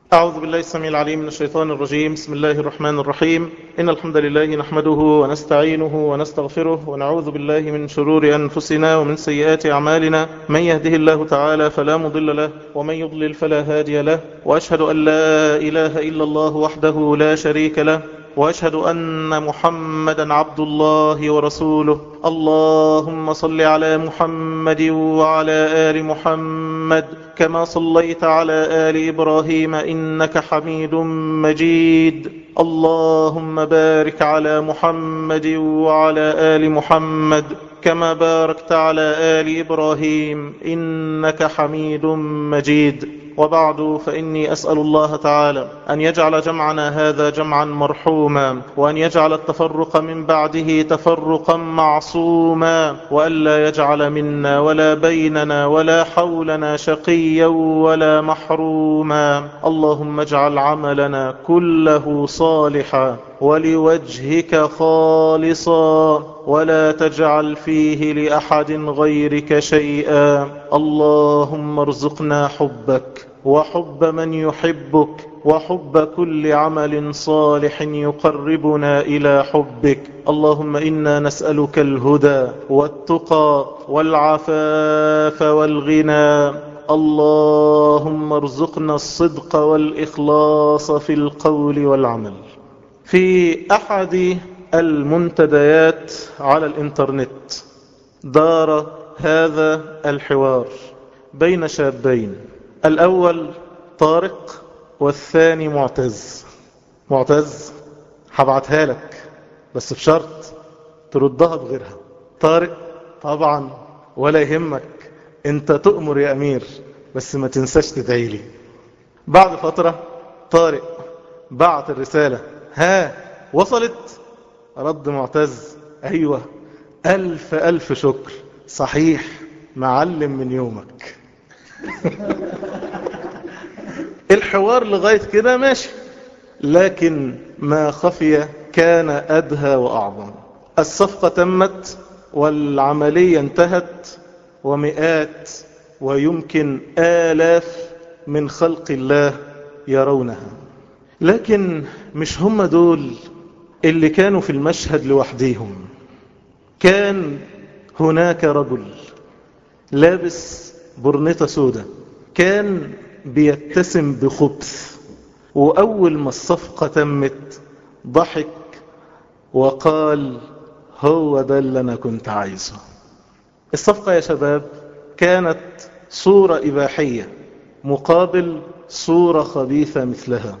أعوذ بالله السميع العليم من الشيطان الرجيم بسم الله الرحمن الرحيم إن الحمد لله نحمده ونستعينه ونستغفره ونعوذ بالله من شرور أنفسنا ومن سيئات أعمالنا من يهده الله تعالى فلا مضل له ومن يضلل فلا هادي له وأشهد أن لا إله إلا الله وحده لا شريك له وأشهد أن محمدا عبد الله ورسوله اللهم صل على محمد وعلى آل محمد كما صليت على آل إبراهيم إنك حميد مجيد اللهم بارك على محمد وعلى آل محمد كما باركت على آل إبراهيم إنك حميد مجيد وبعد فإني أسأل الله تعالى أن يجعل جمعنا هذا جمعا مرحوما وأن يجعل التفرق من بعده تفرقا معصوما وألا يجعل منا ولا بيننا ولا حولنا شقيا ولا محروما اللهم اجعل عملنا كله صالحا ولوجهك خالصا ولا تجعل فيه لأحد غيرك شيئا اللهم ارزقنا حبك وحب من يحبك وحب كل عمل صالح يقربنا إلى حبك اللهم إنا نسألك الهدى والتقى والعفاف والغنى اللهم ارزقنا الصدق والإخلاص في القول والعمل في أحد المنتديات على الإنترنت دار هذا الحوار بين شابين الأول طارق والثاني معتز معتز هبعتها لك بس بشرط تردها بغيرها طارق طبعا ولا يهمك انت تؤمر يا امير بس ما تنساش تدعي لي بعد فترة طارق بعت الرسالة ها وصلت رد معتز ايوه الف الف شكر صحيح معلم من يومك الحوار لغاية كده ماشي لكن ما خفي كان أدهى وأعظم الصفقة تمت والعملية انتهت ومئات ويمكن آلاف من خلق الله يرونها لكن مش هم دول اللي كانوا في المشهد لوحديهم كان هناك رجل لابس برنطة سودة كان بيتسم بخبث وأول ما الصفقة تمت ضحك وقال هو ده اللي أنا كنت عايزه الصفقة يا شباب كانت صورة إباحية مقابل صورة خبيثة مثلها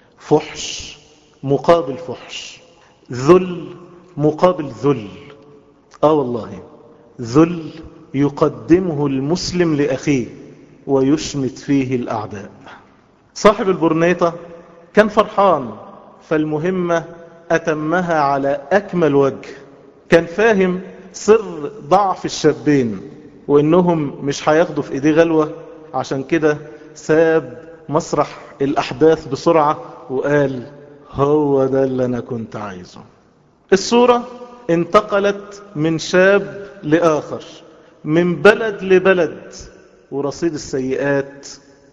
فحش مقابل فحش ذل مقابل ذل آه والله ذل يقدمه المسلم لأخيه ويشمت فيه الأعداء صاحب البرنيطة كان فرحان فالمهمة أتمها على أكمل وجه كان فاهم سر ضعف الشابين وإنهم مش هياخدوا في إيديه غلوة عشان كده ساب مسرح الأحداث بسرعة وقال هو ده اللي أنا كنت عايزه الصورة انتقلت من شاب لآخر من بلد لبلد ورصيد السيئات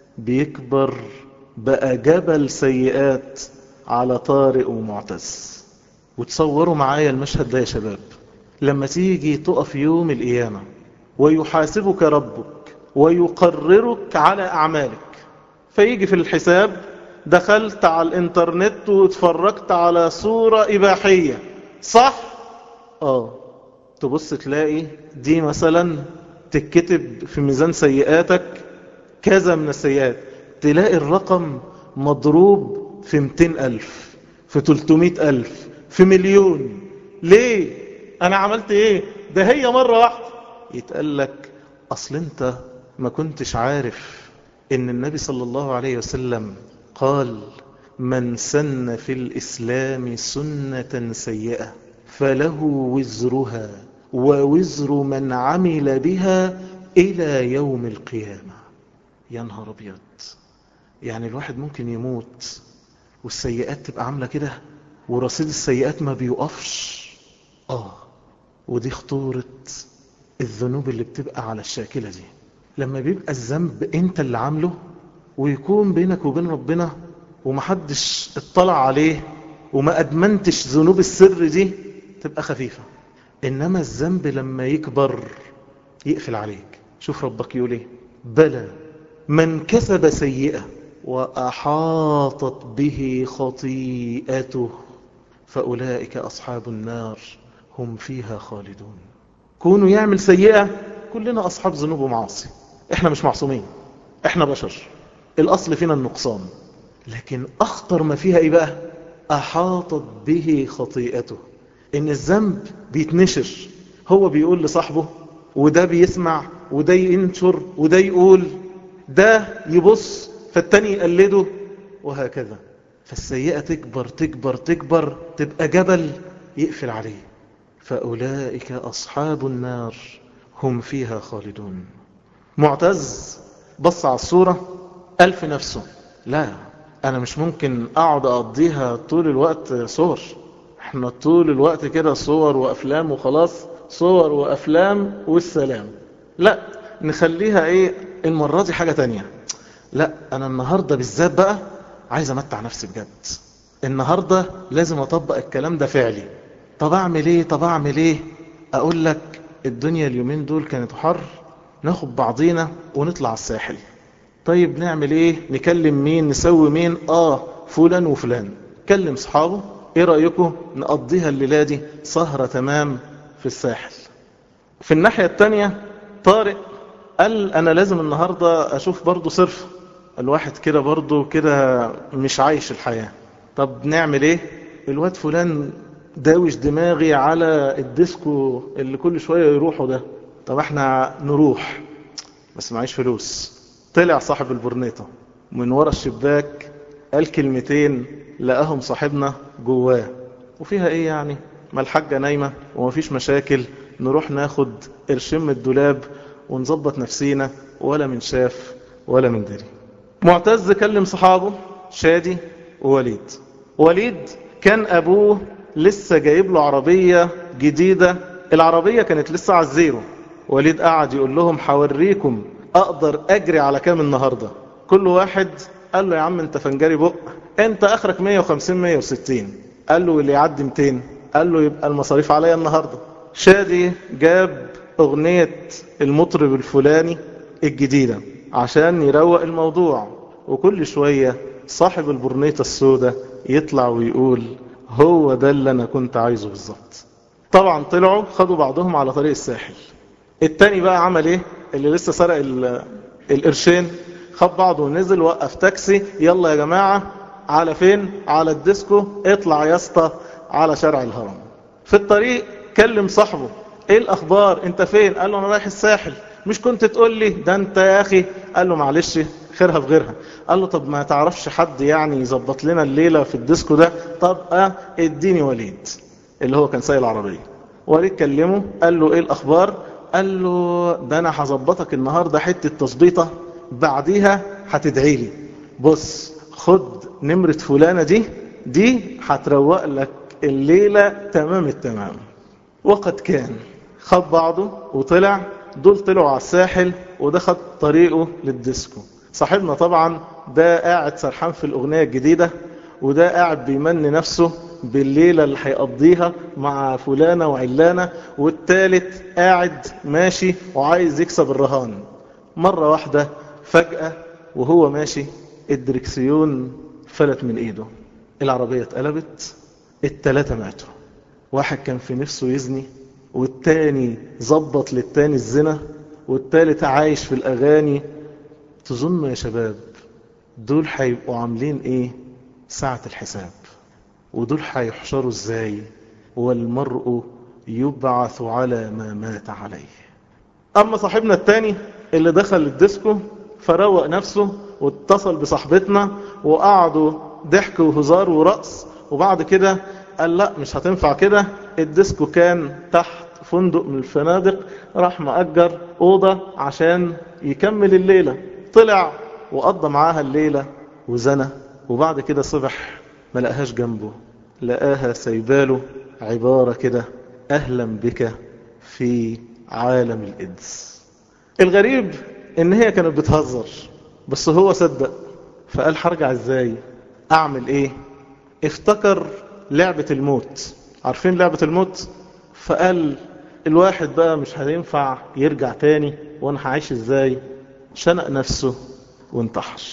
بيكبر بقى جبل سيئات على طارق ومعتز وتصوروا معايا المشهد ده يا شباب لما تيجي تقف يوم القيامة ويحاسبك ربك ويقررك على أعمالك فيجي في الحساب دخلت على الانترنت واتفرجت على صورة إباحية صح؟ آه تبص تلاقي دي مثلا تتكتب في ميزان سيئاتك كذا من السيئات تلاقي الرقم مضروب في 200 ألف في 300 ألف في مليون ليه أنا عملت إيه ده هي مرة واحدة يتقال لك أصل أنت ما كنتش عارف إن النبي صلى الله عليه وسلم قال من سن في الإسلام سنة سيئة فله وزرها ووزر من عمل بها إلى يوم القيامة يا نهار أبيض يعني الواحد ممكن يموت والسيئات تبقى عاملة كده ورصيد السيئات ما بيقفش آه ودي خطورة الذنوب اللي بتبقى على الشاكلة دي لما بيبقى الذنب انت اللي عامله ويكون بينك وبين ربنا ومحدش اطلع عليه وما أدمنتش ذنوب السر دي تبقى خفيفة إنما الذنب لما يكبر يقفل عليك شوف ربك يقول ايه بلى من كسب سيئة وأحاطت به خطيئته فأولئك أصحاب النار هم فيها خالدون كونوا يعمل سيئة كلنا أصحاب ذنوب ومعاصي احنا مش معصومين احنا بشر الأصل فينا النقصان لكن أخطر ما فيها ايه بقى أحاطت به خطيئته إن الذنب بيتنشر هو بيقول لصاحبه وده بيسمع وده ينشر وده يقول ده يبص فالتاني يقلده وهكذا فالسيئة تكبر تكبر تكبر تبقى جبل يقفل عليه فأولئك أصحاب النار هم فيها خالدون معتز بص على الصورة قال في نفسه لا أنا مش ممكن أقعد أقضيها طول الوقت صور احنا طول الوقت كده صور وأفلام وخلاص صور وأفلام والسلام لا نخليها ايه المرة دي حاجة تانية لا أنا النهاردة بالذات بقى عايز أمتع نفسي بجد النهاردة لازم أطبق الكلام ده فعلي طب أعمل إيه طب أعمل إيه أقول لك الدنيا اليومين دول كانت حر ناخد بعضينا ونطلع الساحل طيب نعمل إيه نكلم مين نسوي مين آه فلان وفلان كلم صحابه إيه رأيكم نقضيها الليلة دي سهرة تمام في الساحل في الناحية التانية طارق قال أنا لازم النهاردة أشوف برضو صرف الواحد كده برضو كده مش عايش الحياة طب نعمل ايه الواد فلان داوش دماغي على الديسكو اللي كل شوية يروحوا ده طب احنا نروح بس معيش فلوس طلع صاحب البرنيطة من ورا الشباك قال كلمتين لقاهم صاحبنا جواه وفيها ايه يعني ما الحاجة نايمة ومفيش مشاكل نروح ناخد قرشين من الدولاب ونظبط نفسينا ولا من شاف ولا من دري معتز كلم صحابه شادي ووليد وليد كان أبوه لسه جايب له عربية جديدة العربية كانت لسه على الزيرو وليد قعد يقول لهم حوريكم أقدر أجري على كام النهاردة كل واحد قال له يا عم انت فنجري بق انت اخرك 150 160 قال له اللي يعدي 200 قال له يبقى المصاريف عليا النهاردة شادي جاب اغنية المطرب الفلاني الجديدة عشان يروق الموضوع وكل شوية صاحب البرنيطة السوداء يطلع ويقول هو ده اللي انا كنت عايزه بالظبط طبعا طلعوا خدوا بعضهم على طريق الساحل التاني بقى عمل ايه اللي لسه سرق القرشين خد بعضه ونزل وقف تاكسي يلا يا جماعة على فين على الديسكو اطلع يا اسطى على شارع الهرم في الطريق كلم صاحبه ايه الاخبار انت فين قال له انا رايح الساحل مش كنت تقول لي ده انت يا اخي قال له معلش خيرها في غيرها قال له طب ما تعرفش حد يعني يظبط لنا الليلة في الديسكو ده طب اه اديني وليد اللي هو كان سايق العربية وليد كلمه قال له ايه الاخبار قال له ده انا هظبطك النهاردة حتة تظبيطة بعديها هتدعي لي بص خد نمرة فلانة دي دي هتروق لك الليلة تمام التمام وقد كان خد بعضه وطلع دول طلعوا على الساحل وده خد طريقه للديسكو صاحبنا طبعا ده قاعد سرحان في الأغنية الجديدة وده قاعد بيمني نفسه بالليلة اللي هيقضيها مع فلانة وعلانة والتالت قاعد ماشي وعايز يكسب الرهان مرة واحدة فجأة وهو ماشي الدركسيون فلت من ايده العربية اتقلبت التلاتة ماتوا واحد كان في نفسه يزني والتاني ظبط للتاني الزنا والتالت عايش في الأغاني تظنوا يا شباب دول هيبقوا عاملين ايه ساعة الحساب ودول هيحشروا ازاي والمرء يبعث على ما مات عليه اما صاحبنا التاني اللي دخل الديسكو فروق نفسه واتصل بصاحبتنا وقعدوا ضحك وهزار ورقص وبعد كده قال لا مش هتنفع كده الديسكو كان تحت فندق من الفنادق راح مأجر أوضة عشان يكمل الليلة طلع وقضى معاها الليلة وزنى وبعد كده صبح ما لقاهاش جنبه لقاها سيباله عبارة كده أهلا بك في عالم الإنس الغريب ان هي كانت بتهزر بس هو صدق فقال هرجع ازاي اعمل ايه افتكر لعبة الموت عارفين لعبة الموت فقال الواحد بقى مش هينفع يرجع تاني وانا هعيش ازاي شنق نفسه وانتحر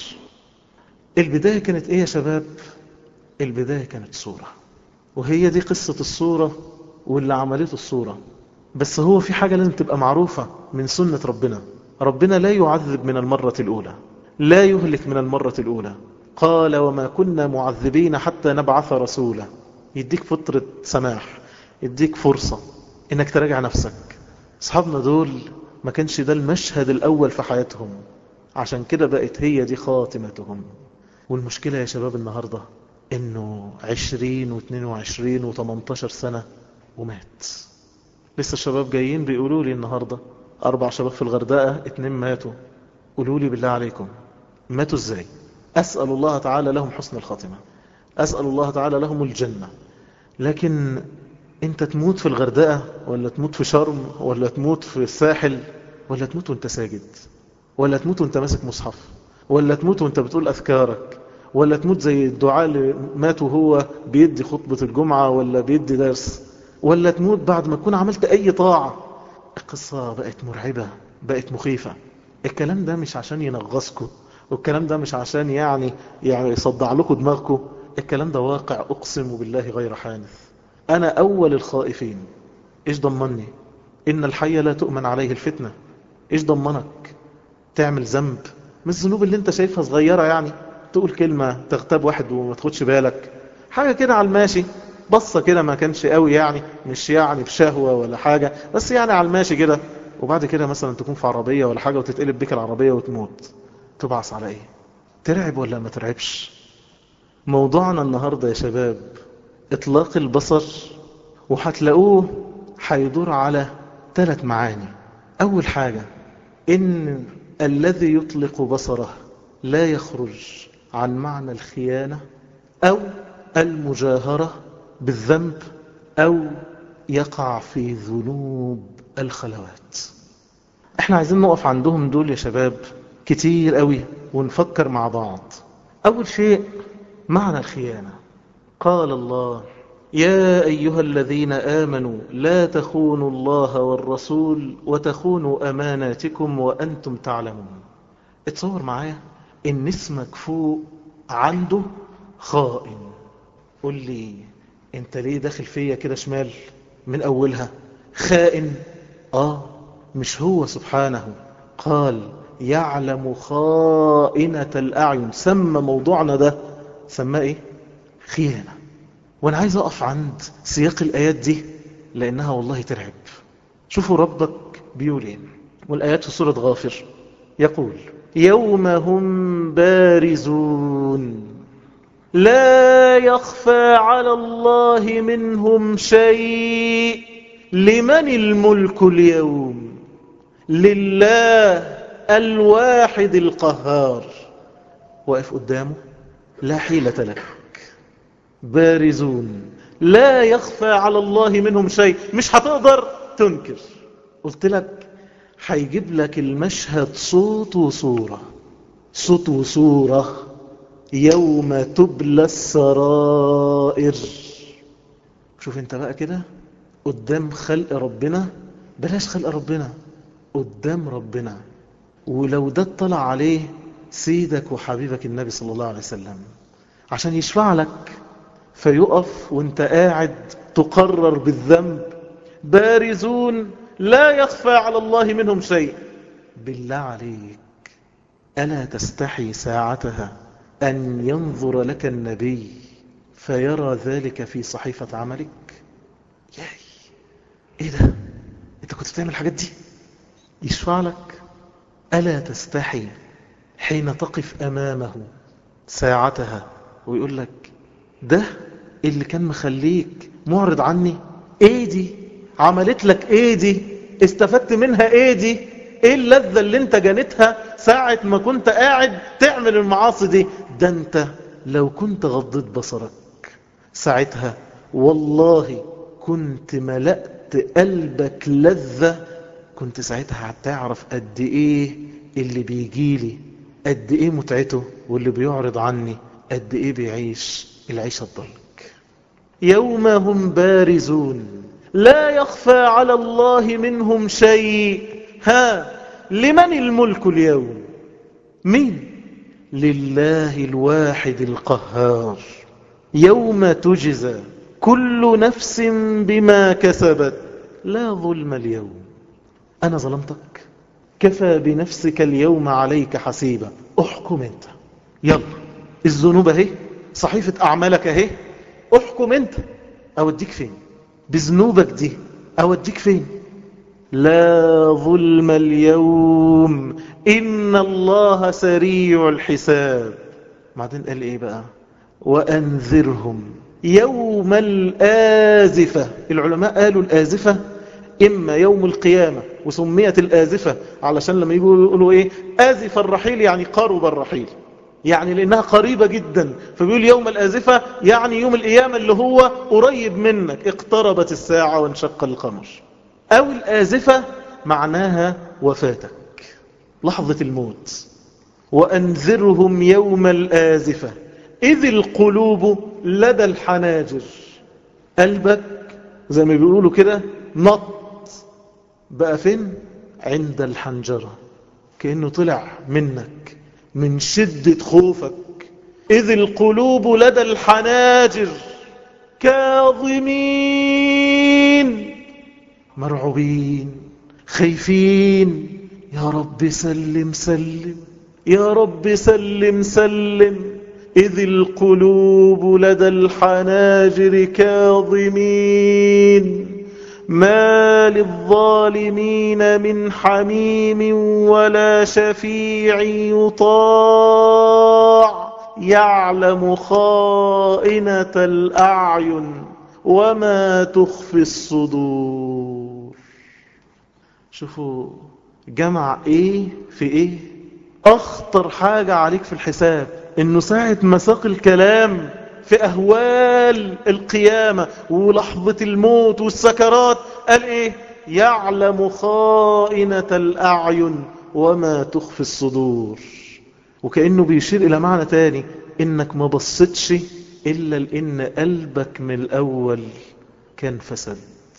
البداية كانت ايه يا شباب البداية كانت صورة وهي دي قصة الصورة واللي عملته الصورة بس هو في حاجة لازم تبقى معروفة من سنة ربنا ربنا لا يعذب من المرة الأولى لا يهلك من المرة الأولى قال وما كنا معذبين حتى نبعث رسولا يديك فترة سماح يديك فرصة انك تراجع نفسك اصحابنا دول ما كانش ده المشهد الاول في حياتهم عشان كده بقت هي دي خاتمتهم والمشكلة يا شباب النهاردة انه عشرين واثنين وعشرين وتمنتاشر سنة ومات لسه الشباب جايين بيقولوا لي النهاردة اربع شباب في الغردقة اتنين ماتوا قولوا لي بالله عليكم ماتوا ازاي اسأل الله تعالى لهم حسن الخاتمة اسأل الله تعالى لهم الجنة لكن انت تموت في الغردقة ولا تموت في شرم ولا تموت في الساحل ولا تموت وانت ساجد ولا تموت وانت ماسك مصحف ولا تموت وانت بتقول أذكارك ولا تموت زي الدعاء اللي مات وهو بيدي خطبة الجمعة ولا بيدي درس ولا تموت بعد ما تكون عملت أي طاعة القصة بقت مرعبة بقت مخيفة الكلام ده مش عشان ينغصكم والكلام ده مش عشان يعني يعني يصدع لكم دماغكم الكلام ده واقع أقسم بالله غير حانث أنا أول الخائفين إيش ضمني إن الحي لا تؤمن عليه الفتنة إيش ضمنك تعمل ذنب من الذنوب اللي انت شايفها صغيرة يعني تقول كلمة تغتاب واحد وما تاخدش بالك حاجة كده على الماشي بصة كده ما كانش قوي يعني مش يعني بشهوة ولا حاجة بس يعني على الماشي كده وبعد كده مثلا تكون في عربية ولا حاجة وتتقلب بك العربية وتموت تبعث على ايه ترعب ولا ما ترعبش موضوعنا النهاردة يا شباب اطلاق البصر وهتلاقوه هيدور على ثلاث معاني اول حاجة ان الذي يطلق بصره لا يخرج عن معنى الخيانة او المجاهرة بالذنب او يقع في ذنوب الخلوات احنا عايزين نقف عندهم دول يا شباب كتير قوي ونفكر مع بعض اول شيء معنى الخيانة قال الله يا أيها الذين آمنوا لا تخونوا الله والرسول وتخونوا أماناتكم وأنتم تعلمون اتصور معايا ان اسمك فوق عنده خائن قل لي انت ليه داخل فيا كده شمال من اولها خائن اه مش هو سبحانه قال يعلم خائنة الاعين سمى موضوعنا ده سماه ايه خيانة وانا عايز اقف عند سياق الايات دي لانها والله ترعب شوفوا ربك بيقول ايه والايات في سورة غافر يقول يوم هم بارزون لا يخفى على الله منهم شيء لمن الملك اليوم لله الواحد القهار واقف قدامه لا حيلة لك بارزون لا يخفى على الله منهم شيء مش هتقدر تنكر قلت لك هيجيب لك المشهد صوت وصورة صوت وصورة يوم تبلى السرائر شوف انت بقى كده قدام خلق ربنا بلاش خلق ربنا قدام ربنا ولو ده اطلع عليه سيدك وحبيبك النبي صلى الله عليه وسلم عشان يشفع لك فيقف وانت قاعد تقرر بالذنب بارزون لا يخفى على الله منهم شيء بالله عليك ألا تستحي ساعتها أن ينظر لك النبي فيرى ذلك في صحيفة عملك ياي ايه ده انت كنت بتعمل الحاجات دي يشفع لك ألا تستحي حين تقف أمامه ساعتها ويقول لك ده اللي كان مخليك معرض عني ايه دي عملت لك ايه دي استفدت منها ايه دي ايه اللذة اللي انت جانتها ساعة ما كنت قاعد تعمل المعاصي دي ده انت لو كنت غضيت بصرك ساعتها والله كنت ملأت قلبك لذة كنت ساعتها هتعرف قد ايه اللي بيجيلي قد ايه متعته واللي بيعرض عني قد ايه بيعيش العيشة الضلك يوم هم بارزون لا يخفى على الله منهم شيء ها لمن الملك اليوم مين لله الواحد القهار يوم تجزى كل نفس بما كسبت لا ظلم اليوم أنا ظلمتك كفى بنفسك اليوم عليك حسيبا احكم انت يلا الذنوب اهي صحيفة أعمالك اهي احكم انت أوديك فين بذنوبك دي أوديك فين لا ظلم اليوم إن الله سريع الحساب بعدين قال إيه بقى وأنذرهم يوم الآزفة العلماء قالوا الآزفة إما يوم القيامة وسميت الآزفة علشان لما يقولوا يقولوا إيه آزف الرحيل يعني قرب الرحيل يعني لأنها قريبة جدا فبيقول يوم الآزفة يعني يوم القيامة اللي هو قريب منك اقتربت الساعة وانشق القمر أو الآزفة معناها وفاتك لحظة الموت وأنذرهم يوم الآزفة إذ القلوب لدى الحناجر قلبك زي ما بيقولوا كده نط بقى فين عند الحنجرة كأنه طلع منك من شدة خوفك إذ القلوب لدى الحناجر كاظمين مرعوبين خايفين يا رب سلم سلم يا رب سلم سلم إذ القلوب لدى الحناجر كاظمين ما للظالمين من حميم ولا شفيع يطاع يعلم خائنة الأعين وما تخفي الصدور شوفوا جمع ايه في ايه اخطر حاجة عليك في الحساب انه ساعة مساق الكلام في اهوال القيامة ولحظة الموت والسكرات قال ايه يعلم خائنة الاعين وما تخفي الصدور وكأنه بيشير الى معنى تاني انك ما بصتش الا لان قلبك من الاول كان فسد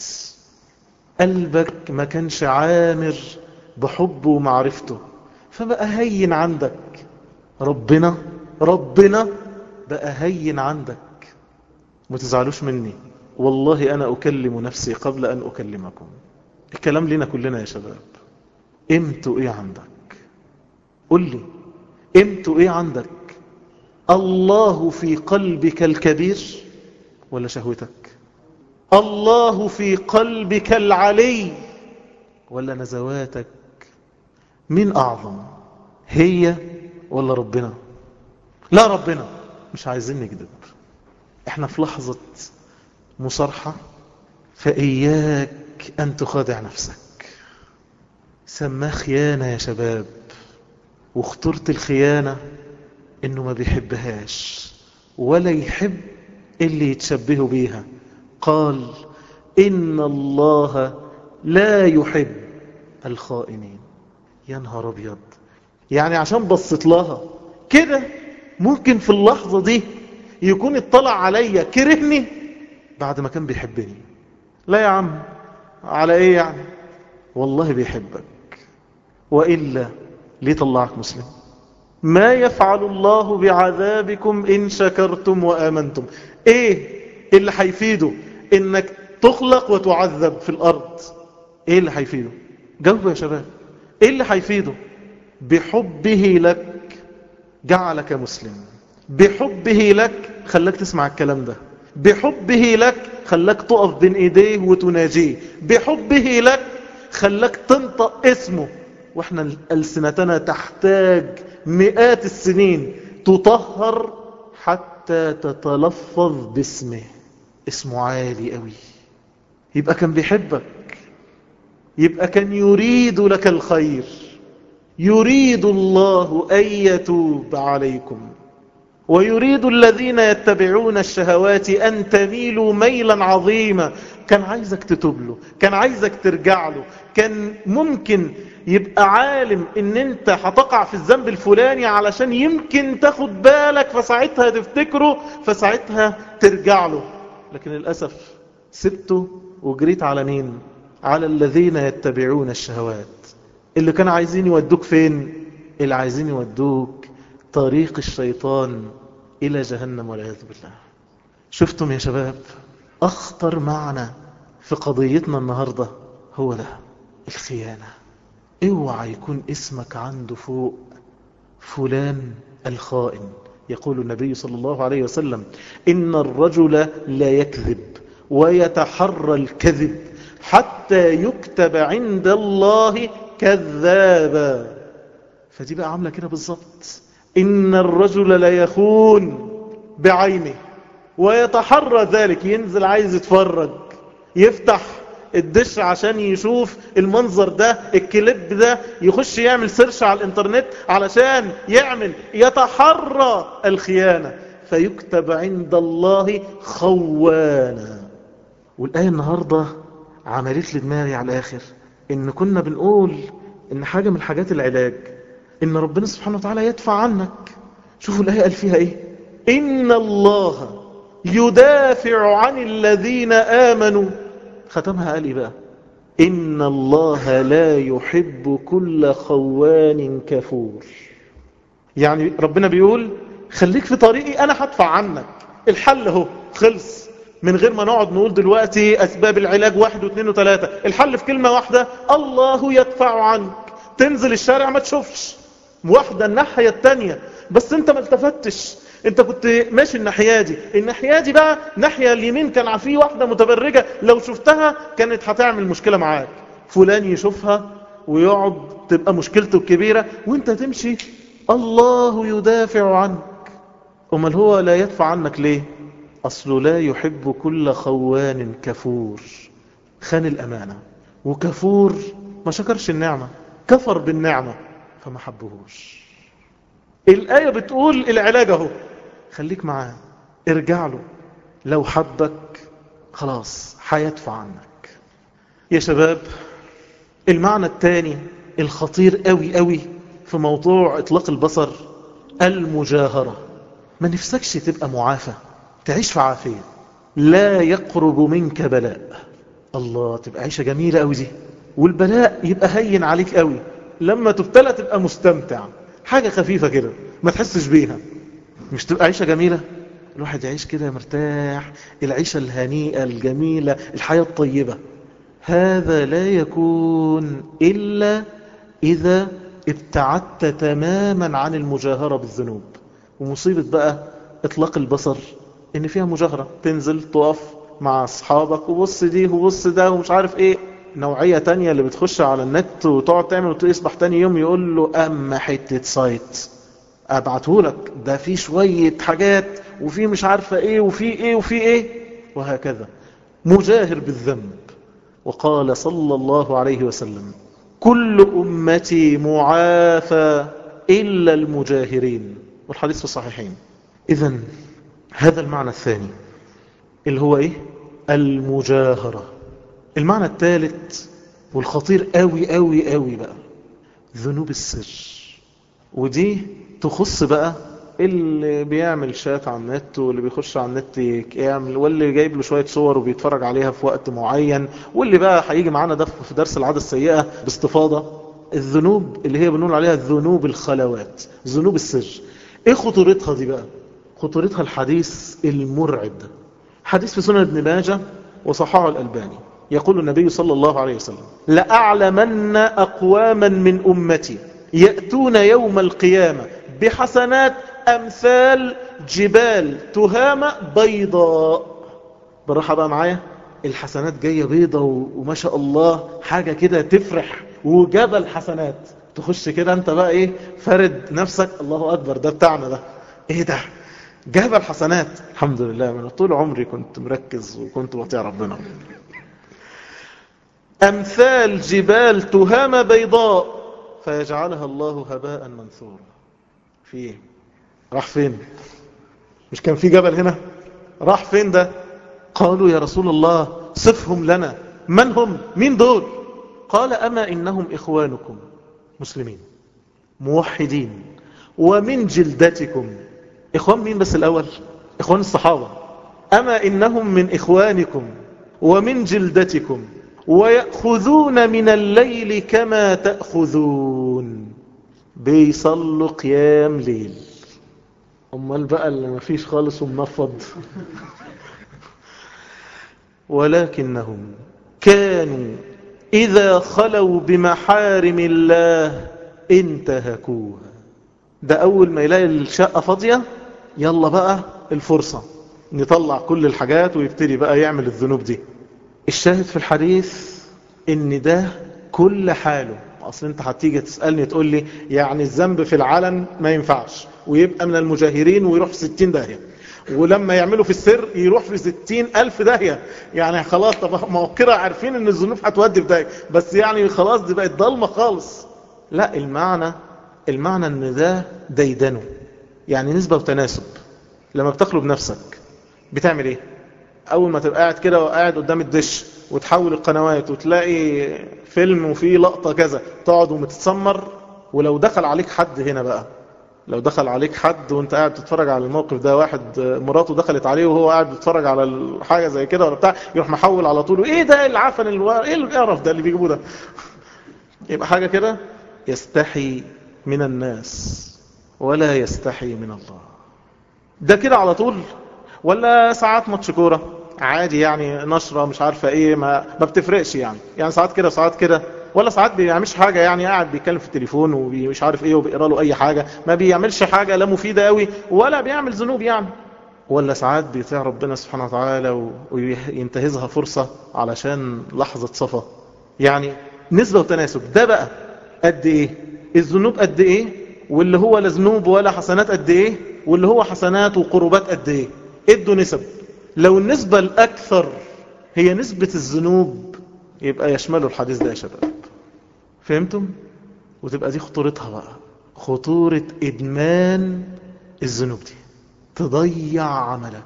قلبك ما كانش عامر بحبه ومعرفته فبقى هين عندك ربنا ربنا بقى هين عندك ما تزعلوش مني والله أنا أكلم نفسي قبل أن أكلمكم الكلام لنا كلنا يا شباب قيمته إيه عندك قل لي قيمته إيه عندك الله في قلبك الكبير ولا شهوتك الله في قلبك العلي ولا نزواتك مين أعظم هي ولا ربنا لا ربنا مش عايزين نكذب احنا في لحظة مصارحة فإياك أن تخادع نفسك سماه خيانة يا شباب واخترت الخيانة انه ما بيحبهاش ولا يحب اللي يتشبهوا بيها قال إن الله لا يحب الخائنين يا نهار أبيض يعني عشان بصت لها كده ممكن في اللحظة دي يكون اطلع عليا كرهني بعد ما كان بيحبني لا يا عم على ايه يعني والله بيحبك وإلا ليه طلعك مسلم ما يفعل الله بعذابكم إن شكرتم وآمنتم ايه اللي هيفيده انك تخلق وتعذب في الارض ايه اللي هيفيده جاوبوا يا شباب ايه اللي هيفيده بحبه لك جعلك مسلم بحبه لك خلاك تسمع الكلام ده بحبه لك خلاك تقف بين ايديه وتناجيه بحبه لك خلاك تنطق اسمه واحنا ألسنتنا تحتاج مئات السنين تطهر حتى تتلفظ باسمه اسمه عالي قوي يبقى كان بيحبك يبقى كان يريد لك الخير يريد الله أن يتوب عليكم ويريد الذين يتبعون الشهوات أن تميلوا ميلا عظيما كان عايزك تتوب له كان عايزك ترجع له كان ممكن يبقى عالم ان انت هتقع في الذنب الفلاني علشان يمكن تاخد بالك فساعتها تفتكره فساعتها ترجع له لكن للأسف سبته وجريت على مين على الذين يتبعون الشهوات اللي كانوا عايزين يودوك فين اللي عايزين يودوك طريق الشيطان إلى جهنم والعياذ بالله شفتم يا شباب أخطر معنى في قضيتنا النهاردة هو ده الخيانة اوعى يكون اسمك عنده فوق فلان الخائن يقول النبي صلى الله عليه وسلم إن الرجل لا يكذب ويتحرى الكذب حتى يكتب عند الله كذابا فدي بقى عاملة كده بالظبط إن الرجل لا يخون بعينه ويتحرى ذلك ينزل عايز يتفرج يفتح الدش عشان يشوف المنظر ده الكليب ده يخش يعمل سيرش على الانترنت علشان يعمل يتحرى الخيانة فيكتب عند الله خوانا والآية النهاردة عملت لي دماغي على الآخر إن كنا بنقول إن حاجة من حاجات العلاج إن ربنا سبحانه وتعالى يدفع عنك شوفوا الآية قال فيها إيه إن الله يدافع عن الذين آمنوا ختمها قال إيه بقى إن الله لا يحب كل خوان كفور يعني ربنا بيقول خليك في طريقي أنا هدفع عنك الحل هو خلص من غير ما نقعد نقول دلوقتي أسباب العلاج واحد واثنين وثلاثة الحل في كلمة واحدة الله يدفع عنك تنزل الشارع ما تشوفش واحدة الناحية التانية بس انت ما التفتش انت كنت ماشي الناحية دي الناحية دي بقى ناحية اليمين كان في واحدة متبرجة لو شفتها كانت هتعمل مشكلة معاك فلان يشوفها ويقعد تبقى مشكلته الكبيرة وانت تمشي الله يدافع عنك امال هو لا يدفع عنك ليه اصله لا يحب كل خوان كفور خان الامانة وكفور ما شكرش النعمة كفر بالنعمة فما حبهوش الآية بتقول العلاج اهو خليك معاه ارجع له لو حبك خلاص هيدفع عنك يا شباب المعنى الثاني الخطير قوي قوي في موضوع اطلاق البصر المجاهرة ما نفسكش تبقى معافى تعيش في عافية لا يقرب منك بلاء الله تبقى عيشة جميلة قوي دي والبلاء يبقى هين عليك قوي لما تبتلى تبقى مستمتع حاجة خفيفة كده ما تحسش بيها مش تبقى عيشة جميلة الواحد يعيش كده مرتاح العيشة الهنيئة الجميلة الحياة الطيبة هذا لا يكون إلا إذا ابتعدت تماما عن المجاهرة بالذنوب ومصيبة بقى اطلاق البصر ان فيها مجاهرة تنزل تقف مع اصحابك وبص دي وبص ده ومش عارف ايه نوعية تانية اللي بتخش على النت وتقعد تعمل وتصبح تاني يوم يقول له اما حتة سايت ابعتهولك ده في شوية حاجات وفي مش عارفة ايه وفي ايه وفي ايه وهكذا مجاهر بالذنب وقال صلى الله عليه وسلم كل أمتي معافى إلا المجاهرين والحديث في الصحيحين إذا هذا المعنى الثاني اللي هو إيه المجاهرة المعنى الثالث والخطير قوي قوي قوي بقى ذنوب السر ودي تخص بقى اللي بيعمل شات على النت واللي بيخش على النت يعمل واللي جايب له شوية صور وبيتفرج عليها في وقت معين واللي بقى هيجي معانا ده في درس العادة السيئة باستفاضة الذنوب اللي هي بنقول عليها ذنوب الخلوات ذنوب السر ايه خطورتها دي بقى خطورتها الحديث المرعب حديث في سنن ابن ماجه وصححه الألباني يقول النبي صلى الله عليه وسلم لأعلمن أقواما من أمتي يأتون يوم القيامة بحسنات أمثال جبال تهامة بيضاء بالراحة بقى معايا الحسنات جاية بيضة وما شاء الله حاجة كده تفرح وجبل حسنات تخش كده انت بقى ايه فرد نفسك الله أكبر ده بتاعنا ده ايه ده جبل حسنات الحمد لله من طول عمري كنت مركز وكنت بطيع ربنا أمثال جبال تهامة بيضاء فيجعلها الله هباء منثورا فيه راح فين مش كان في جبل هنا راح فين ده قالوا يا رسول الله صفهم لنا من هم مين دول قال أما إنهم إخوانكم مسلمين موحدين ومن جلدتكم إخوان مين بس الأول إخوان الصحابة أما إنهم من إخوانكم ومن جلدتكم ويأخذون من الليل كما تأخذون بيصلوا قيام ليل أمال بقى اللي ما فيش خالص ومنفض ولكنهم كانوا إذا خلوا بمحارم الله انتهكوها ده أول ما يلاقي الشقة فاضية يلا بقى الفرصة نطلع كل الحاجات ويبتدي بقى يعمل الذنوب دي الشاهد في الحديث ان ده كل حاله اصل انت هتيجي تسألني تقول لي يعني الذنب في العلن ما ينفعش ويبقى من المجاهرين ويروح في ستين داهية ولما يعملوا في السر يروح في ستين ألف داهية يعني خلاص طب ما كده عارفين ان الذنوب هتودي في داهية بس يعني خلاص دي بقت ضلمة خالص لا المعنى المعنى ان ده ديدنه يعني نسبة وتناسب لما بتخلو بنفسك بتعمل ايه اول ما تبقى قاعد كده وقاعد قدام الدش وتحول القنوات وتلاقي فيلم وفيه لقطة كذا تقعد ومتتسمر ولو دخل عليك حد هنا بقى لو دخل عليك حد وانت قاعد تتفرج على الموقف ده واحد مراته دخلت عليه وهو قاعد بيتفرج على الحاجة زي كده ولا بتاع يروح محول على طول ايه ده العفن الو... ايه القرف ده اللي بيجيبوه ده يبقى حاجة كده يستحي من الناس ولا يستحي من الله ده كده على طول ولا ساعات ماتش كوره عادي يعني نشرة مش عارفة ايه ما, ما بتفرقش يعني يعني ساعات كده وساعات كده ولا ساعات بيعملش حاجة يعني قاعد بيتكلم في التليفون ومش عارف ايه وبيقرا له اي حاجة ما بيعملش حاجة لا مفيدة قوي ولا بيعمل ذنوب يعني ولا ساعات بيطيع ربنا سبحانه وتعالى وينتهزها فرصة علشان لحظة صفا يعني نسبة وتناسب ده بقى قد ايه الذنوب قد ايه واللي هو لا ذنوب ولا حسنات قد ايه واللي هو حسنات وقربات قد ايه ادوا نسب لو النسبة الأكثر هي نسبة الذنوب يبقى يشمله الحديث ده يا شباب فهمتم؟ وتبقى دي خطورتها بقى خطورة إدمان الذنوب دي تضيع عملك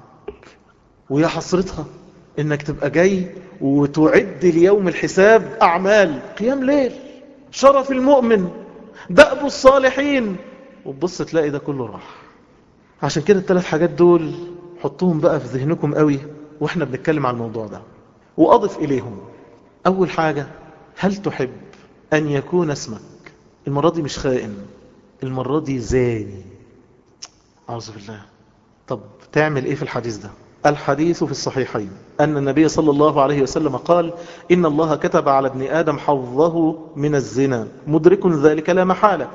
ويا حسرتها إنك تبقى جاي وتعد ليوم الحساب أعمال قيام ليل شرف المؤمن دأب الصالحين وتبص تلاقي ده كله راح عشان كده الثلاث حاجات دول حطوهم بقى في ذهنكم قوي واحنا بنتكلم عن الموضوع ده واضف اليهم اول حاجة هل تحب ان يكون اسمك المرة دي مش خائن المرة دي زاني اعوذ بالله طب تعمل ايه في الحديث ده الحديث في الصحيحين أن النبي صلى الله عليه وسلم قال إن الله كتب على ابن آدم حظه من الزنا مدرك ذلك لا محالة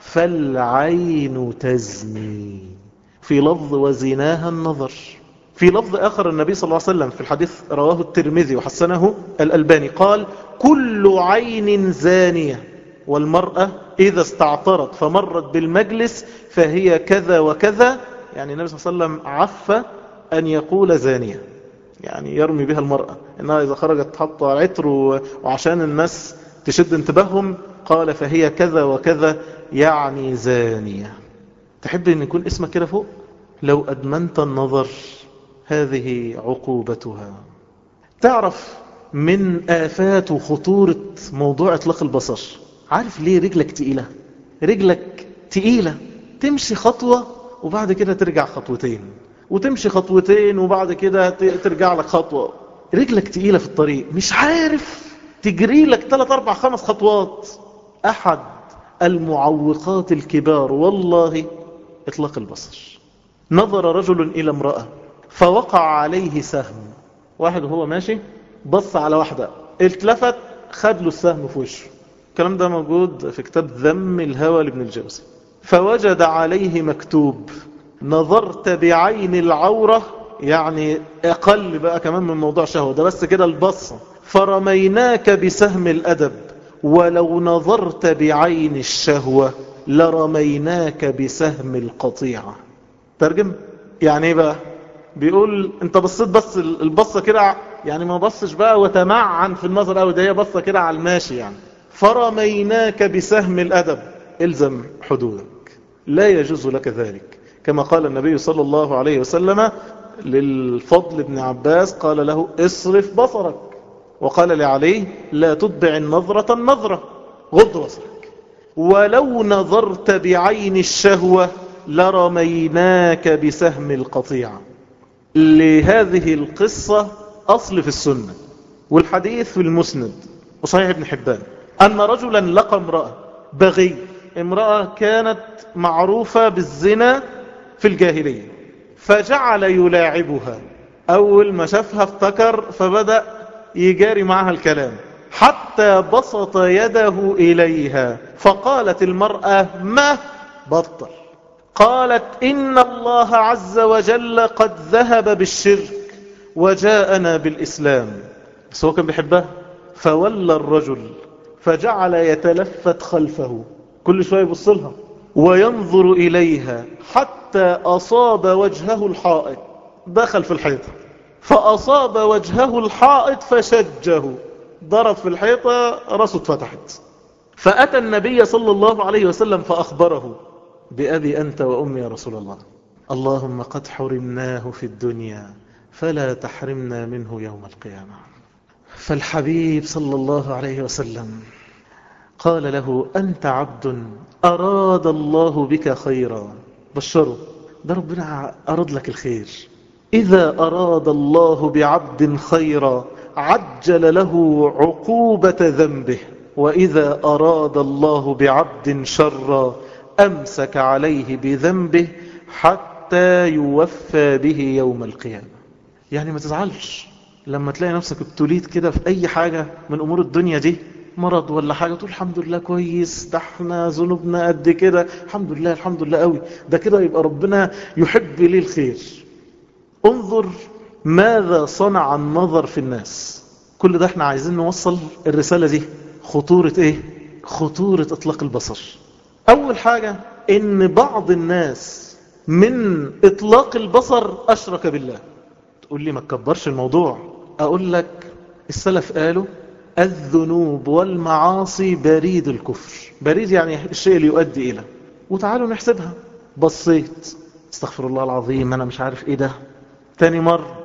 فالعين تزني في لفظ وزناها النظر في لفظ آخر النبي صلى الله عليه وسلم في الحديث رواه الترمذي وحسنه الألباني قال كل عين زانية والمرأة إذا استعطرت فمرت بالمجلس فهي كذا وكذا يعني النبي صلى الله عليه وسلم عف أن يقول زانية يعني يرمي بها المرأة إنها إذا خرجت تحط عطر وعشان الناس تشد انتباههم قال فهي كذا وكذا يعني زانية تحب أن يكون اسمك كده فوق لو أدمنت النظر هذه عقوبتها تعرف من آفات وخطورة موضوع اطلاق البصر عارف ليه رجلك تقيلة رجلك تقيلة تمشي خطوة وبعد كده ترجع خطوتين وتمشي خطوتين وبعد كده ترجع لك خطوة رجلك تقيلة في الطريق مش عارف تجري لك 3 4 5 خطوات أحد المعوقات الكبار والله إطلاق البصر نظر رجل إلى امرأة فوقع عليه سهم واحد وهو ماشي بص على واحدة اتلفت خد له السهم في وشه الكلام ده موجود في كتاب ذم الهوى لابن الجوزي فوجد عليه مكتوب نظرت بعين العورة يعني أقل بقى كمان من موضوع شهوة ده بس كده البصة فرميناك بسهم الأدب ولو نظرت بعين الشهوة لرميناك بسهم القطيعة ترجم يعني ايه بقى بيقول انت بصيت بس البصة كده يعني ما بصش بقى وتمعن في النظر قوي ده هي بصة كده على الماشي يعني فرميناك بسهم الأدب الزم حدودك لا يجوز لك ذلك كما قال النبي صلى الله عليه وسلم للفضل بن عباس قال له اصرف بصرك وقال لعلي لا تتبع النظرة النظرة غض بصرك ولو نظرت بعين الشهوة لرميناك بسهم القطيع لهذه القصة أصل في السنة والحديث في المسند وصحيح ابن حبان أن رجلا لقى امرأة بغي امرأة كانت معروفة بالزنا في الجاهلية فجعل يلاعبها أول ما شافها افتكر فبدأ يجاري معها الكلام حتى بسط يده إليها فقالت المرأة ما بطل قالت إن الله عز وجل قد ذهب بالشرك وجاءنا بالإسلام بس هو كان بيحبها فولى الرجل فجعل يتلفت خلفه كل شوية يبص لها وينظر إليها حتى أصاب وجهه الحائط دخل في الحيطة فأصاب وجهه الحائط فشجه ضرب في الحيطة رأسه اتفتحت فأتى النبي صلى الله عليه وسلم فأخبره بأبي أنت وأمي يا رسول الله اللهم قد حرمناه في الدنيا فلا تحرمنا منه يوم القيامة فالحبيب صلى الله عليه وسلم قال له أنت عبد أراد الله بك خيرا بشره ده ربنا أراد لك الخير إذا أراد الله بعبد خيرا عجل له عقوبة ذنبه وإذا أراد الله بعبد شرا أمسك عليه بذنبه حتى يوفى به يوم القيامة يعني ما تزعلش لما تلاقي نفسك ابتليت كده في أي حاجة من أمور الدنيا دي مرض ولا حاجة تقول الحمد لله كويس ده احنا ذنوبنا قد كده الحمد لله الحمد لله قوي ده كده يبقى ربنا يحب لي الخير انظر ماذا صنع النظر في الناس كل ده احنا عايزين نوصل الرسالة دي خطورة ايه خطورة اطلاق البصر اول حاجة ان بعض الناس من اطلاق البصر اشرك بالله تقول لي ما تكبرش الموضوع اقول لك السلف قالوا الذنوب والمعاصي بريد الكفر بريد يعني الشيء اللي يؤدي إلى وتعالوا نحسبها بصيت استغفر الله العظيم أنا مش عارف إيه ده تاني مرة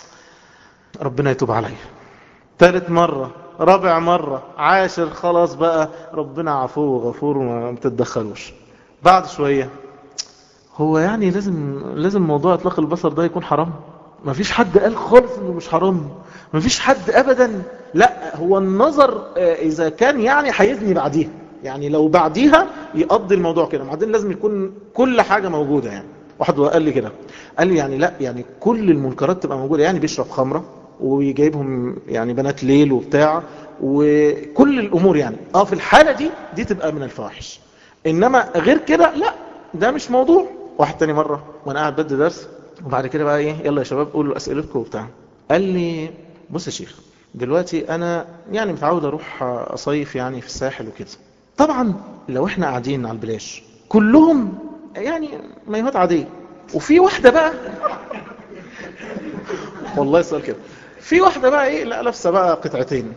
ربنا يتوب عليا ثالث مرة رابع مرة عاشر خلاص بقى ربنا عفو وغفور وما تتدخلوش بعد شوية هو يعني لازم لازم موضوع اطلاق البصر ده يكون حرام ما فيش حد قال خالص انه مش حرام ما فيش حد ابدا لا هو النظر اذا كان يعني هيزني بعديها يعني لو بعديها يقضي الموضوع كده بعدين لازم يكون كل حاجة موجودة يعني واحد قال لي كده قال لي يعني لا يعني كل المنكرات تبقى موجودة يعني بيشرب خمرة ويجايبهم يعني بنات ليل وبتاع وكل الامور يعني اه في الحالة دي دي تبقى من الفواحش انما غير كده لا ده مش موضوع واحد تاني مرة وانا قاعد بدي درس وبعد كده بقى ايه يلا يا شباب قولوا اسئلتكم وبتاع قال لي بص يا شيخ دلوقتي انا يعني متعود اروح اصيف يعني في الساحل وكده طبعا لو احنا قاعدين على البلاش كلهم يعني مايوهات عادية وفي واحدة بقى والله السؤال كده في واحدة بقى ايه لا لابسه بقى قطعتين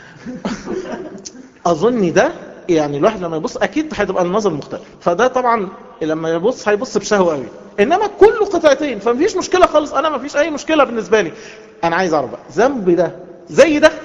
اظن ده يعني الواحد لما يبص اكيد هتبقى النظر مختلف فده طبعا لما يبص هيبص بشهوه قوي انما كله قطعتين فمفيش مشكله خالص انا مفيش اي مشكله بالنسبه لي انا عايز اعرف بقى ذنبي ده زي ده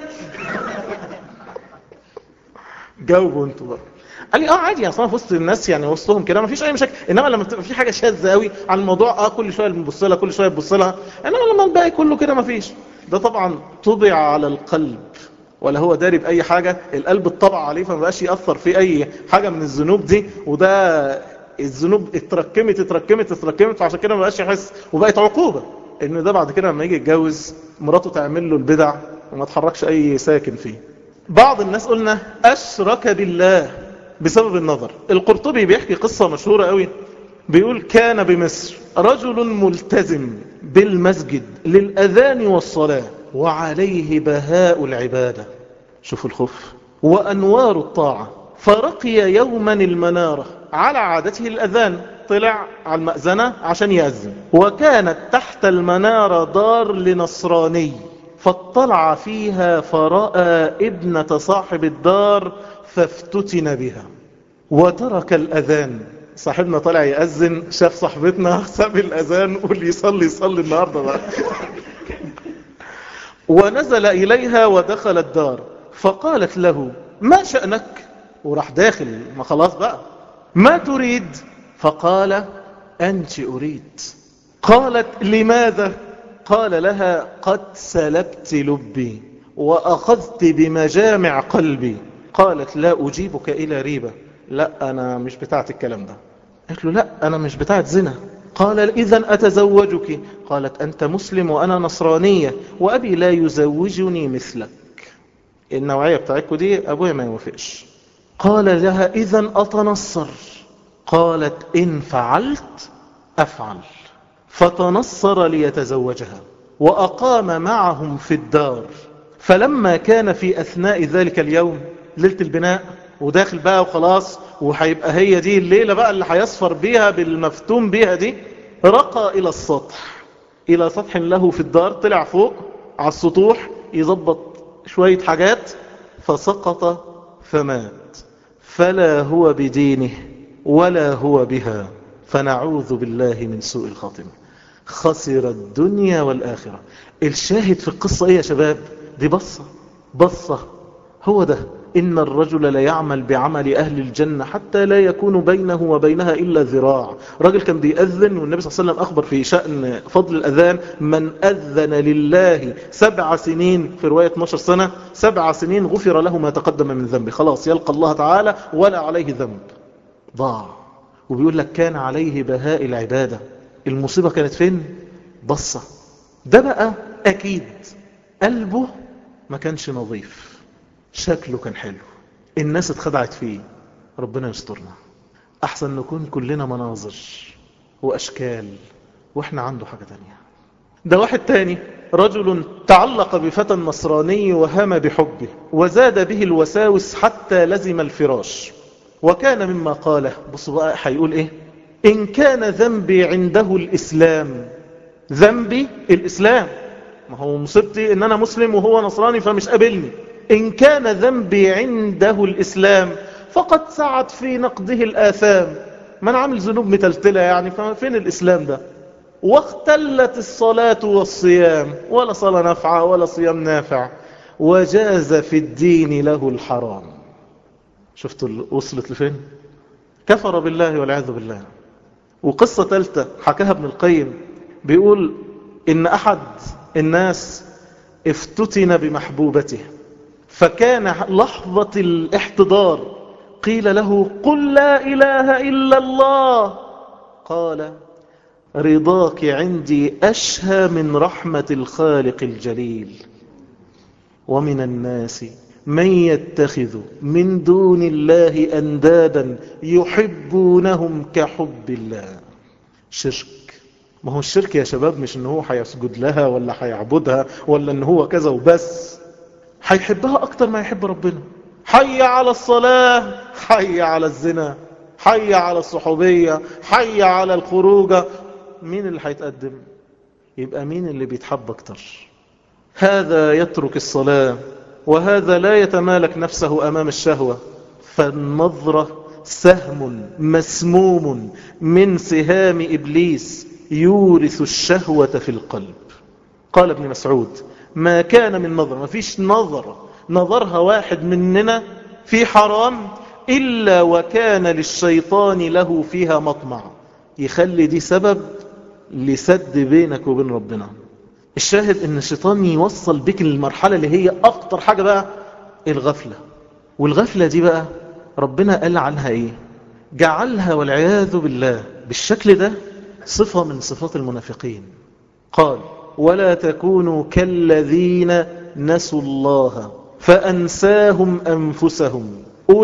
جاوبوا انتوا بقى قال لي اه عادي اصلا في وسط الناس يعني وسطهم كده مفيش اي مشاكل انما لما بتبقى في حاجه شاذه قوي عن الموضوع اه كل شويه بنبص لها كل شويه بنبص لها انما لما الباقي كله كده مفيش ده طبعا طبع على القلب ولا هو داري بأي حاجة القلب اتطبع عليه فما بقاش يأثر في أي حاجة من الذنوب دي وده الذنوب اتركمت اتركمت اتركمت فعشان كده ما بقاش يحس وبقت عقوبة ان ده بعد كده لما يجي يتجوز مراته تعمل له البدع وما تحركش أي ساكن فيه بعض الناس قلنا أشرك بالله بسبب النظر القرطبي بيحكي قصة مشهورة قوي بيقول كان بمصر رجل ملتزم بالمسجد للأذان والصلاة وعليه بهاء العبادة شوفوا الخوف وأنوار الطاعة فرقي يوما المنارة على عادته الأذان طلع على المأذنة عشان يأذن وكانت تحت المنارة دار لنصراني فاطلع فيها فرأى ابنة صاحب الدار فافتتن بها وترك الأذان صاحبنا طالع يأذن شاف صاحبتنا ساب الأذان واللي يصلي يصلي النهاردة بقى ونزل إليها ودخل الدار فقالت له ما شأنك وراح داخل ما خلاص بقى ما تريد فقال أنت أريد قالت لماذا قال لها قد سلبت لبي وأخذت بمجامع قلبي قالت لا أجيبك إلى ريبة لا أنا مش بتاعت الكلام ده قالت له لا أنا مش بتاعت زنا قال إذا أتزوجك قالت أنت مسلم وأنا نصرانية وأبي لا يزوجني مثلك النوعية بتاعتكم دي أبويا ما يوافقش قال لها إذا أتنصر قالت إن فعلت أفعل فتنصر ليتزوجها وأقام معهم في الدار فلما كان في أثناء ذلك اليوم ليلة البناء وداخل بقى وخلاص وهيبقى هي دي الليلة بقى اللي هيصفر بيها بالمفتون بيها دي رقى إلى السطح إلى سطح له في الدار طلع فوق على السطوح يظبط شوية حاجات فسقط فمات فلا هو بدينه ولا هو بها فنعوذ بالله من سوء الخاتمة خسر الدنيا والآخرة الشاهد في القصة ايه يا شباب دي بصة بصة هو ده إن الرجل لا يعمل بعمل أهل الجنة حتى لا يكون بينه وبينها إلا ذراع رجل كان بيأذن والنبي صلى الله عليه وسلم أخبر في شأن فضل الأذان من أذن لله سبع سنين في رواية 12 سنة سبع سنين غفر له ما تقدم من ذنبه خلاص يلقى الله تعالى ولا عليه ذنب ضاع وبيقول لك كان عليه بهاء العبادة المصيبة كانت فين بصة ده بقى أكيد قلبه ما كانش نظيف شكله كان حلو الناس اتخدعت فيه ربنا يسترنا احسن نكون كلنا مناظر واشكال واحنا عنده حاجة تانية ده واحد تاني رجل تعلق بفتى نصراني وهام بحبه وزاد به الوساوس حتى لزم الفراش وكان مما قاله بصوا بقى هيقول ايه ان كان ذنبي عنده الاسلام ذنبي الاسلام ما هو مصيبتي ان انا مسلم وهو نصراني فمش قابلني إن كان ذنبي عنده الإسلام فقد سعت في نقده الآثام من عامل ذنوب متلتلة يعني فين الإسلام ده واختلت الصلاة والصيام ولا صلاة نافعة ولا صيام نافع وجاز في الدين له الحرام شفتوا وصلت لفين كفر بالله والعياذ بالله وقصة ثالثة حكاها ابن القيم بيقول إن أحد الناس افتتن بمحبوبته فكان لحظة الاحتضار قيل له قل لا إله إلا الله قال رضاك عندي أشهى من رحمة الخالق الجليل ومن الناس من يتخذ من دون الله أندادا يحبونهم كحب الله شرك ما هو الشرك يا شباب مش ان هو هيسجد لها ولا هيعبدها ولا ان هو كذا وبس هيحبها اكتر ما يحب ربنا حي على الصلاة حي على الزنا حي على الصحوبية حي على الخروجة مين اللي هيتقدم يبقى مين اللي بيتحب اكتر هذا يترك الصلاة وهذا لا يتمالك نفسه امام الشهوة فالنظرة سهم مسموم من سهام ابليس يورث الشهوة في القلب قال ابن مسعود ما كان من نظر ما فيش نظر نظرها واحد مننا في حرام إلا وكان للشيطان له فيها مطمع يخلي دي سبب لسد بينك وبين ربنا الشاهد ان الشيطان يوصل بك للمرحلة اللي هي اخطر حاجة بقى الغفلة والغفلة دي بقى ربنا قال عنها ايه جعلها والعياذ بالله بالشكل ده صفة من صفات المنافقين قال ولا تكونوا كالذين نسوا الله فأنساهم أنفسهم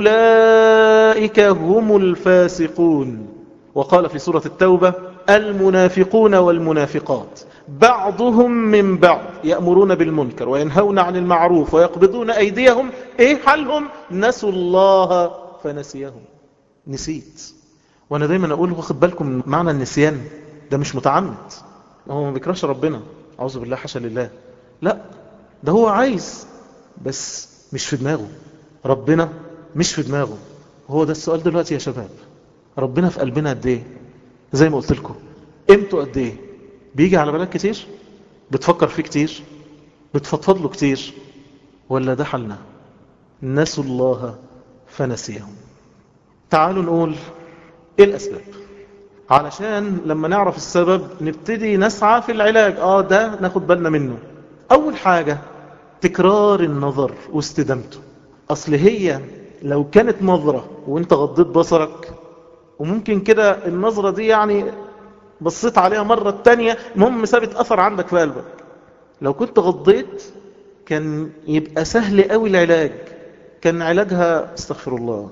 أولئك هم الفاسقون وقال في سورة التوبة المنافقون والمنافقات بعضهم من بعض يأمرون بالمنكر وينهون عن المعروف ويقبضون أيديهم إيه حالهم نسوا الله فنسيهم نسيت وأنا دايما أقول واخد بالكم من معنى النسيان ده مش متعمد هو ما بيكرهش ربنا أعوذ بالله حاشا لله لا ده هو عايز بس مش في دماغه ربنا مش في دماغه هو ده السؤال دلوقتي يا شباب ربنا في قلبنا قد ايه زي ما قلت لكم قيمته قد ايه بيجي على بالك كتير بتفكر فيه كتير بتفضفض له كتير ولا ده حالنا نسوا الله فنسيهم تعالوا نقول ايه الاسباب علشان لما نعرف السبب نبتدي نسعى في العلاج اه ده ناخد بالنا منه اول حاجة تكرار النظر واستدامته اصل هي لو كانت نظرة وانت غضيت بصرك وممكن كده النظرة دي يعني بصيت عليها مرة التانية المهم سابت اثر عندك في قلبك لو كنت غضيت كان يبقى سهل قوي العلاج كان علاجها استغفر الله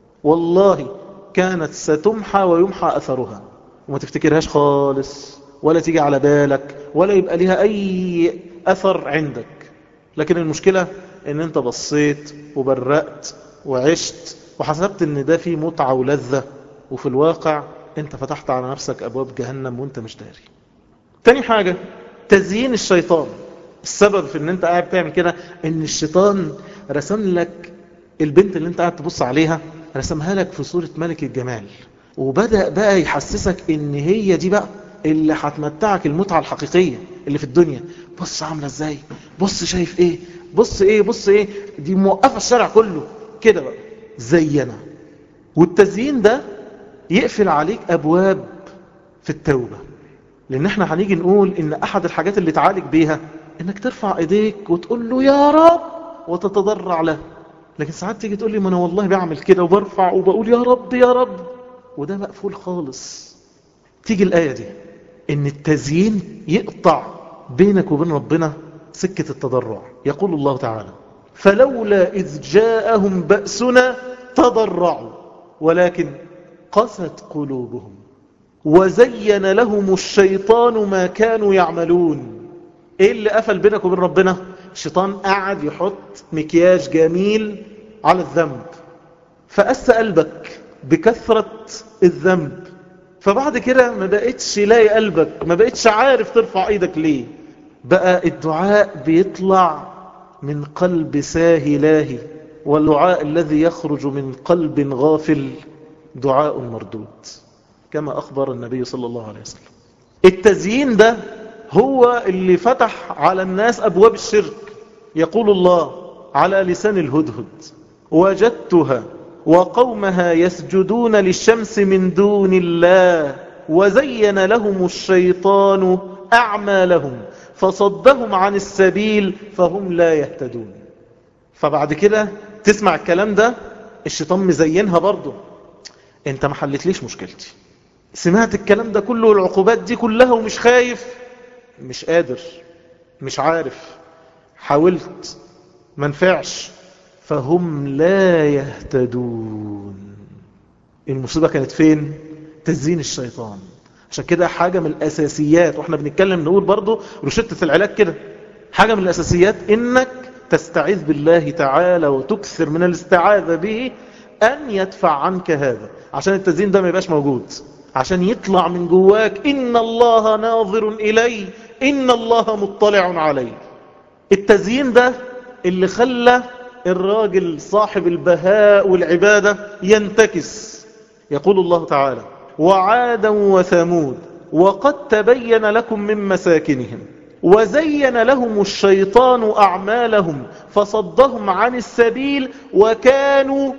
والله كانت ستمحى ويمحى أثرها وما تفتكرهاش خالص ولا تيجي على بالك ولا يبقى لها أي أثر عندك لكن المشكلة ان انت بصيت وبرقت وعشت وحسبت ان ده فيه متعة ولذة وفي الواقع انت فتحت على نفسك ابواب جهنم وانت مش داري تاني حاجة تزيين الشيطان السبب في ان انت قاعد تعمل كده ان الشيطان رسم لك البنت اللي انت قاعد تبص عليها رسمها لك في صورة ملك الجمال وبدأ بقى يحسسك ان هي دي بقى اللي هتمتعك المتعة الحقيقية اللي في الدنيا بص عاملة ازاي بص شايف ايه بص ايه بص ايه دي موقفة الشارع كله كده بقى زينا والتزيين ده يقفل عليك ابواب في التوبة لان احنا هنيجي نقول ان احد الحاجات اللي تعالج بيها انك ترفع ايديك وتقول له يا رب وتتضرع له لكن ساعات تيجي تقول لي ما انا والله بعمل كده وبرفع وبقول يا رب يا رب وده مقفول خالص تيجي الآية دي ان التزيين يقطع بينك وبين ربنا سكة التضرع يقول الله تعالى فلولا إذ جاءهم بأسنا تضرعوا ولكن قست قلوبهم وزين لهم الشيطان ما كانوا يعملون ايه اللي قفل بينك وبين ربنا الشيطان قاعد يحط مكياج جميل على الذنب فأس قلبك بكثرة الذنب فبعد كده ما بقتش لاقي قلبك ما بقتش عارف ترفع ايدك ليه بقى الدعاء بيطلع من قلب ساهي لاهي والدعاء الذي يخرج من قلب غافل دعاء مردود كما أخبر النبي صلى الله عليه وسلم التزيين ده هو اللي فتح على الناس أبواب الشرك يقول الله على لسان الهدهد وجدتها وقومها يسجدون للشمس من دون الله وزين لهم الشيطان أعمالهم فصدهم عن السبيل فهم لا يهتدون فبعد كده تسمع الكلام ده الشيطان مزينها برضه انت ما حلتليش مشكلتي سمعت الكلام ده كله والعقوبات دي كلها ومش خايف مش قادر مش عارف حاولت ما نفعش فهم لا يهتدون المصيبة كانت فين تزيين الشيطان عشان كده حاجة من الأساسيات واحنا بنتكلم نقول برضو رشدة العلاج كده حاجة من الأساسيات انك تستعيذ بالله تعالى وتكثر من الاستعاذة به أن يدفع عنك هذا عشان التزيين ده ما يبقاش موجود عشان يطلع من جواك إن الله ناظر إلي إن الله مطلع علي التزيين ده اللي خلى الراجل صاحب البهاء والعبادة ينتكس يقول الله تعالى وعادا وثمود وقد تبين لكم من مساكنهم وزين لهم الشيطان أعمالهم فصدهم عن السبيل وكانوا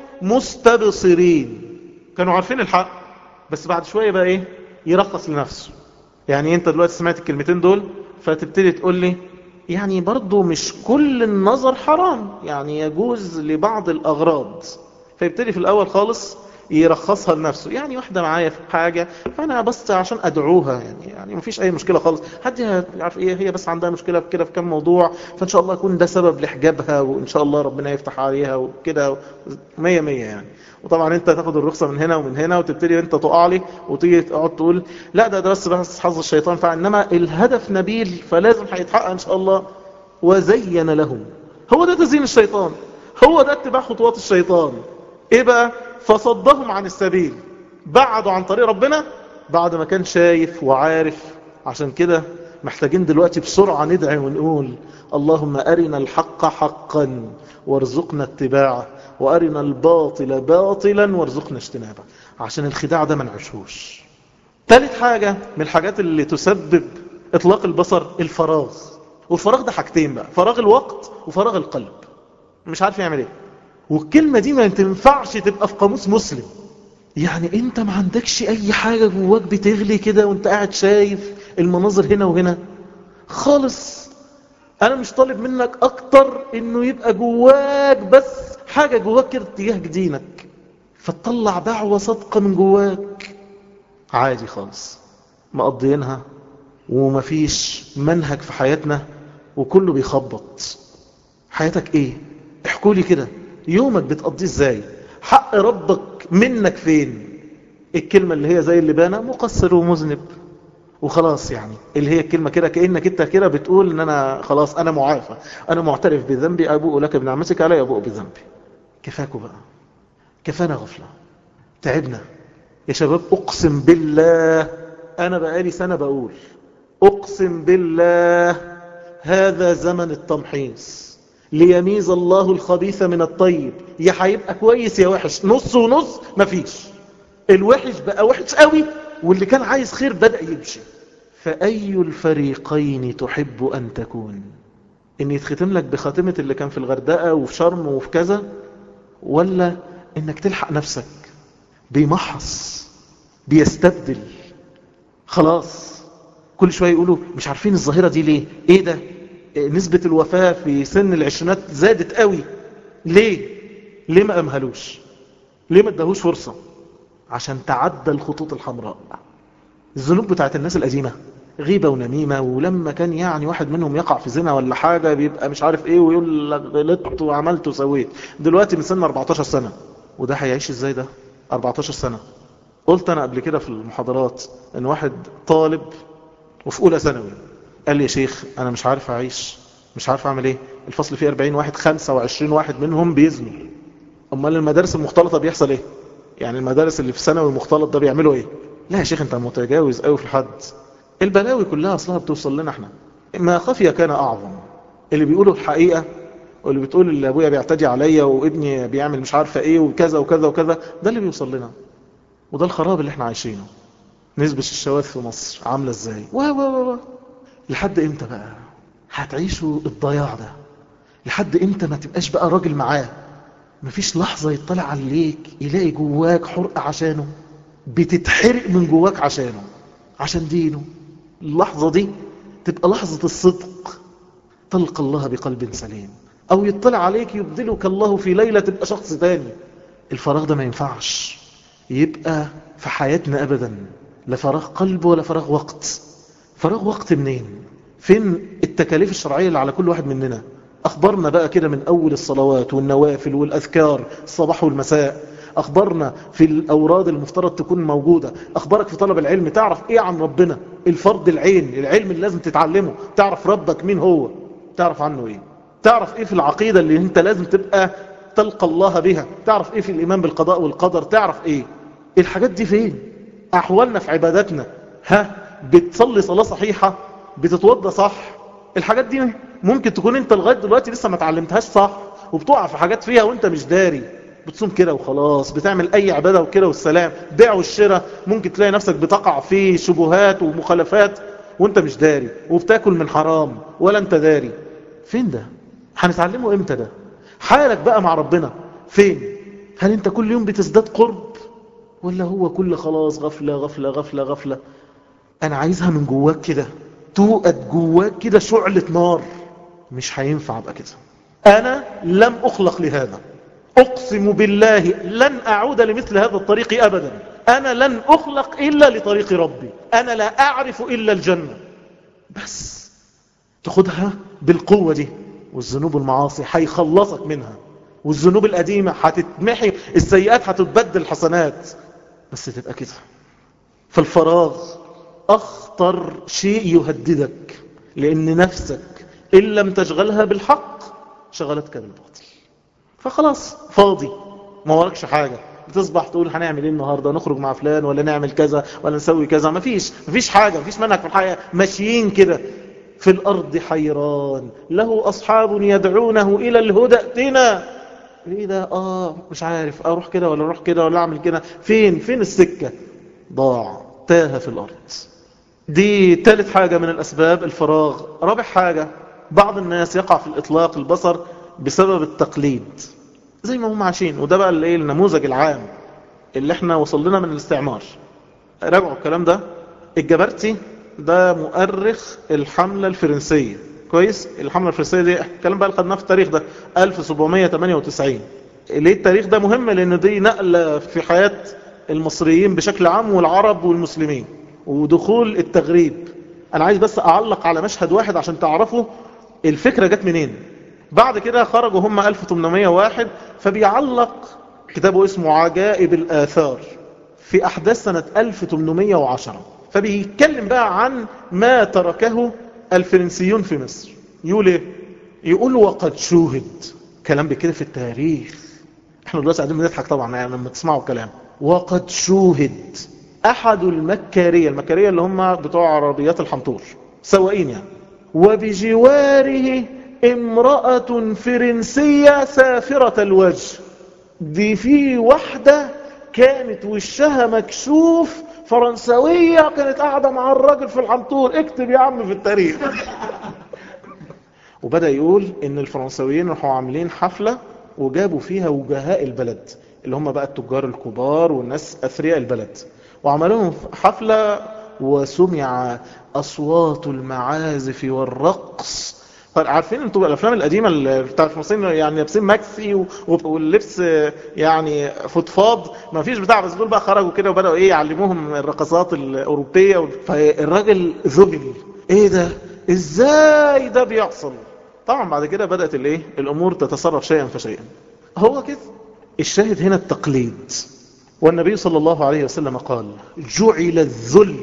مستبصرين كانوا عارفين الحق بس بعد شوية بقى ايه يرخص لنفسه يعني انت دلوقتي سمعت الكلمتين دول فتبتدي تقول لي يعني برضو مش كل النظر حرام يعني يجوز لبعض الأغراض فيبتدي في الأول خالص يرخصها لنفسه يعني واحدة معايا في حاجة فأنا بس عشان أدعوها يعني يعني مفيش أي مشكلة خالص حد يعرف إيه هي بس عندها مشكلة في كده في كم موضوع فإن شاء الله يكون ده سبب لحجابها وإن شاء الله ربنا يفتح عليها وكده مية مية يعني وطبعا انت تاخد الرخصة من هنا ومن هنا وتبتدي انت تقع لي وتيجي تقعد تقول لا ده ده بس بس حظ الشيطان فانما الهدف نبيل فلازم هيتحقق ان شاء الله وزين لهم هو ده تزيين الشيطان هو ده اتباع خطوات الشيطان ايه بقى فصدهم عن السبيل بعدوا عن طريق ربنا بعد ما كان شايف وعارف عشان كده محتاجين دلوقتي بسرعة ندعي ونقول اللهم أرنا الحق حقا وارزقنا اتباعه وأرنا الباطل باطلا وارزقنا اجتنابه عشان الخداع ده ما نعيشهوش ثالث حاجة من الحاجات اللي تسبب اطلاق البصر الفراغ والفراغ ده حاجتين بقى فراغ الوقت وفراغ القلب مش عارف يعمل ايه والكلمة دي ما تنفعش تبقى في قاموس مسلم يعني انت ما عندكش اي حاجة جواك بتغلي كده وانت قاعد شايف المناظر هنا وهنا خالص انا مش طالب منك اكتر انه يبقى جواك بس حاجة جواك كده اتجاه دينك فتطلع دعوة صادقة من جواك عادي خالص مقضيينها ومفيش منهج في حياتنا وكله بيخبط حياتك ايه احكوا لي كده يومك بتقضيه ازاي حق ربك منك فين الكلمة اللي هي زي اللبانة مقصر ومذنب وخلاص يعني اللي هي الكلمة كده كأنك انت كده بتقول ان انا خلاص انا معافى انا معترف بذنبي ابوء لك بنعمتك علي ابوء بذنبي كفاكوا بقى كفانا غفلة تعبنا يا شباب اقسم بالله انا بقالي سنة بقول اقسم بالله هذا زمن التمحيص ليميز الله الخبيث من الطيب يا هيبقى كويس يا وحش نص ونص مفيش الوحش بقى وحش قوي واللي كان عايز خير بدأ يمشي فأي الفريقين تحب أن تكون إن يتختم لك بخاتمة اللي كان في الغردقة وفي شرم وفي كذا ولا إنك تلحق نفسك بيمحص بيستبدل خلاص كل شوية يقولوا مش عارفين الظاهرة دي ليه ايه ده نسبة الوفاة في سن العشرينات زادت قوي ليه ليه ما امهلوش ليه ما ادهوش فرصة عشان تعدى الخطوط الحمراء الذنوب بتاعت الناس القديمة غيبة ونميمة ولما كان يعني واحد منهم يقع في زنا ولا حاجة بيبقى مش عارف ايه ويقول لك غلطت وعملت وسويت دلوقتي من سن 14 سنة وده هيعيش ازاي ده 14 سنة قلت انا قبل كده في المحاضرات ان واحد طالب وفي اولى ثانوي قال لي يا شيخ انا مش عارف اعيش مش عارف اعمل ايه الفصل فيه 40 واحد 25 واحد منهم بيزنوا امال المدارس المختلطة بيحصل ايه يعني المدارس اللي في ثانوي المختلط ده بيعملوا ايه لا يا شيخ انت متجاوز قوي في الحد البلاوي كلها اصلها بتوصل لنا احنا ما خفي كان اعظم اللي بيقولوا الحقيقة واللي بتقول اللي ابويا بيعتدي عليا وابني بيعمل مش عارفه ايه وكذا وكذا وكذا ده اللي بيوصل لنا وده الخراب اللي احنا عايشينه نسبة الشواذ في مصر عاملة ازاي و و و لحد امتى بقى هتعيشوا الضياع ده لحد امتى ما تبقاش بقى راجل معاه مفيش لحظة يطلع عليك يلاقي جواك حرقة عشانه بتتحرق من جواك عشانه عشان دينه اللحظة دي تبقى لحظة الصدق تلقى الله بقلب سليم او يطلع عليك يبدلك الله في ليلة تبقى شخص تاني الفراغ ده ما ينفعش يبقى في حياتنا ابدا لا فراغ قلب ولا فراغ وقت فراغ وقت منين فين التكاليف الشرعية اللي على كل واحد مننا أخبرنا بقى كده من أول الصلوات والنوافل والأذكار الصباح والمساء أخبرنا في الأوراد المفترض تكون موجودة أخبرك في طلب العلم تعرف إيه عن ربنا الفرض العين العلم اللي لازم تتعلمه تعرف ربك مين هو تعرف عنه إيه تعرف إيه في العقيدة اللي أنت لازم تبقى تلقى الله بها تعرف إيه في الإيمان بالقضاء والقدر تعرف إيه الحاجات دي فين أحوالنا في عباداتنا ها بتصلي صلاة صحيحة بتتوضى صح الحاجات دي ممكن تكون انت لغاية دلوقتي لسه ما تعلمتهاش صح وبتقع في حاجات فيها وانت مش داري بتصوم كده وخلاص بتعمل اي عبادة وكده والسلام بيع والشراء ممكن تلاقي نفسك بتقع في شبهات ومخالفات وانت مش داري وبتاكل من حرام ولا انت داري فين ده هنتعلمه امتى ده حالك بقى مع ربنا فين هل انت كل يوم بتزداد قرب ولا هو كل خلاص غفلة غفلة غفلة غفلة انا عايزها من جواك كده توقد جواك كده شعلة نار مش هينفع ابقى كده انا لم اخلق لهذا اقسم بالله لن اعود لمثل هذا الطريق ابدا انا لن اخلق الا لطريق ربي انا لا اعرف الا الجنة بس تاخدها بالقوة دي والذنوب المعاصي هيخلصك منها والذنوب القديمة هتتمحي السيئات هتتبدل حسنات بس تبقى كده فالفراغ أخطر شيء يهددك لأن نفسك إن لم تشغلها بالحق شغلتك بالباطل فخلاص فاضي ما وراكش حاجة بتصبح تقول هنعمل ايه النهاردة نخرج مع فلان ولا نعمل كذا ولا نسوي كذا مفيش مفيش حاجة مفيش منهج في الحياة ماشيين كده في الأرض حيران له أصحاب يدعونه إلى الهدى ائتنا ايه ده اه مش عارف اروح كده ولا اروح كده ولا اعمل كده فين فين السكة ضاع تاه في الارض دي ثالث حاجة من الاسباب الفراغ رابع حاجة بعض الناس يقع في الاطلاق البصر بسبب التقليد زي ما هم عايشين وده بقى الايه النموذج العام اللي احنا وصل لنا من الاستعمار راجعوا الكلام ده الجبرتي ده مؤرخ الحملة الفرنسية كويس الحملة الفرنسية دي الكلام بقى اللي خدناه في التاريخ ده 1798 ليه التاريخ ده مهم لان دي نقلة في حياة المصريين بشكل عام والعرب والمسلمين ودخول التغريب انا عايز بس اعلق على مشهد واحد عشان تعرفوا الفكرة جت منين بعد كده خرجوا هم 1801 فبيعلق كتابه اسمه عجائب الآثار في أحداث سنة 1810 فبيتكلم بقى عن ما تركه الفرنسيون في مصر يقول ايه يقول وقد شوهد كلام بكده في التاريخ احنا دلوقتي قاعدين بنضحك طبعا يعني لما تسمعوا الكلام وقد شوهد احد المكارية المكارية اللي هم بتوع عربيات الحنطور سواقين يعني وبجواره امرأة فرنسية سافرة الوجه دي في واحدة كانت وشها مكشوف فرنسوية كانت قاعدة مع الراجل في الحنطور اكتب يا عم في التاريخ وبدأ يقول ان الفرنسويين راحوا عاملين حفلة وجابوا فيها وجهاء البلد اللي هم بقى التجار الكبار والناس اثرياء البلد وعملوا لهم حفلة وسمع اصوات المعازف والرقص عارفين انتوا الافلام القديمه بتاع المصريين يعني لابسين ماكسي واللبس يعني فضفاض ما فيش بتاع بس دول بقى خرجوا كده وبداوا ايه يعلموهم الرقصات الاوروبيه فالراجل ذهل ايه ده ازاي ده بيحصل طبعا بعد كده بدات الايه الامور تتصرف شيئا فشيئا هو كده الشاهد هنا التقليد والنبي صلى الله عليه وسلم قال جعل الذل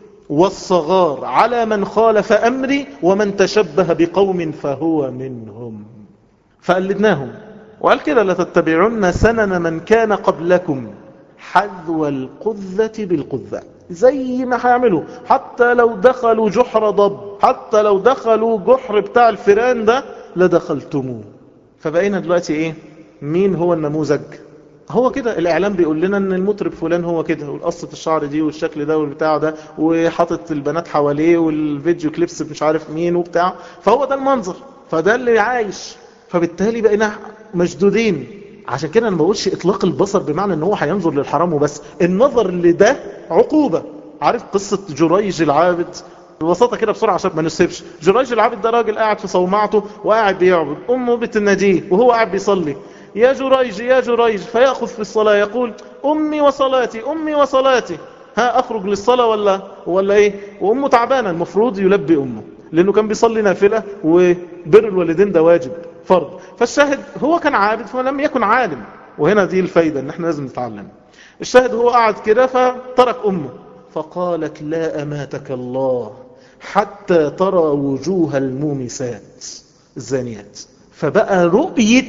والصغار على من خالف أمري ومن تشبه بقوم فهو منهم فقلدناهم وقال كده لتتبعن سنن من كان قبلكم حذو القذة بالقذة زي ما هيعملوا حتى لو دخلوا جحر ضب حتى لو دخلوا جحر بتاع الفيران ده لدخلتموه فبقينا دلوقتي ايه مين هو النموذج هو كده الاعلام بيقول لنا ان المطرب فلان هو كده والقصة الشعر دي والشكل ده والبتاع ده وحاطط البنات حواليه والفيديو كليبس مش عارف مين وبتاع فهو ده المنظر فده اللي عايش فبالتالي بقينا مشدودين عشان كده انا ما بقولش اطلاق البصر بمعنى ان هو هينظر للحرام وبس النظر لده عقوبة عارف قصة جريج العابد ببساطة كده بسرعة عشان ما نسيبش جريج العابد ده راجل قاعد في صومعته وقاعد بيعبد امه بتناديه وهو قاعد بيصلي يا جريج يا جريج فيأخذ في الصلاة يقول أمي وصلاتي أمي وصلاتي ها أخرج للصلاة ولا ولا إيه وأمه تعبانة المفروض يلبي أمه لأنه كان بيصلي نافلة وبر الوالدين ده واجب فرض فالشاهد هو كان عابد فلم يكن عالم وهنا دي الفايدة ان احنا لازم نتعلم الشاهد هو قعد كده فترك أمه فقالت لا أماتك الله حتى ترى وجوه المومسات الزانيات فبقى رؤية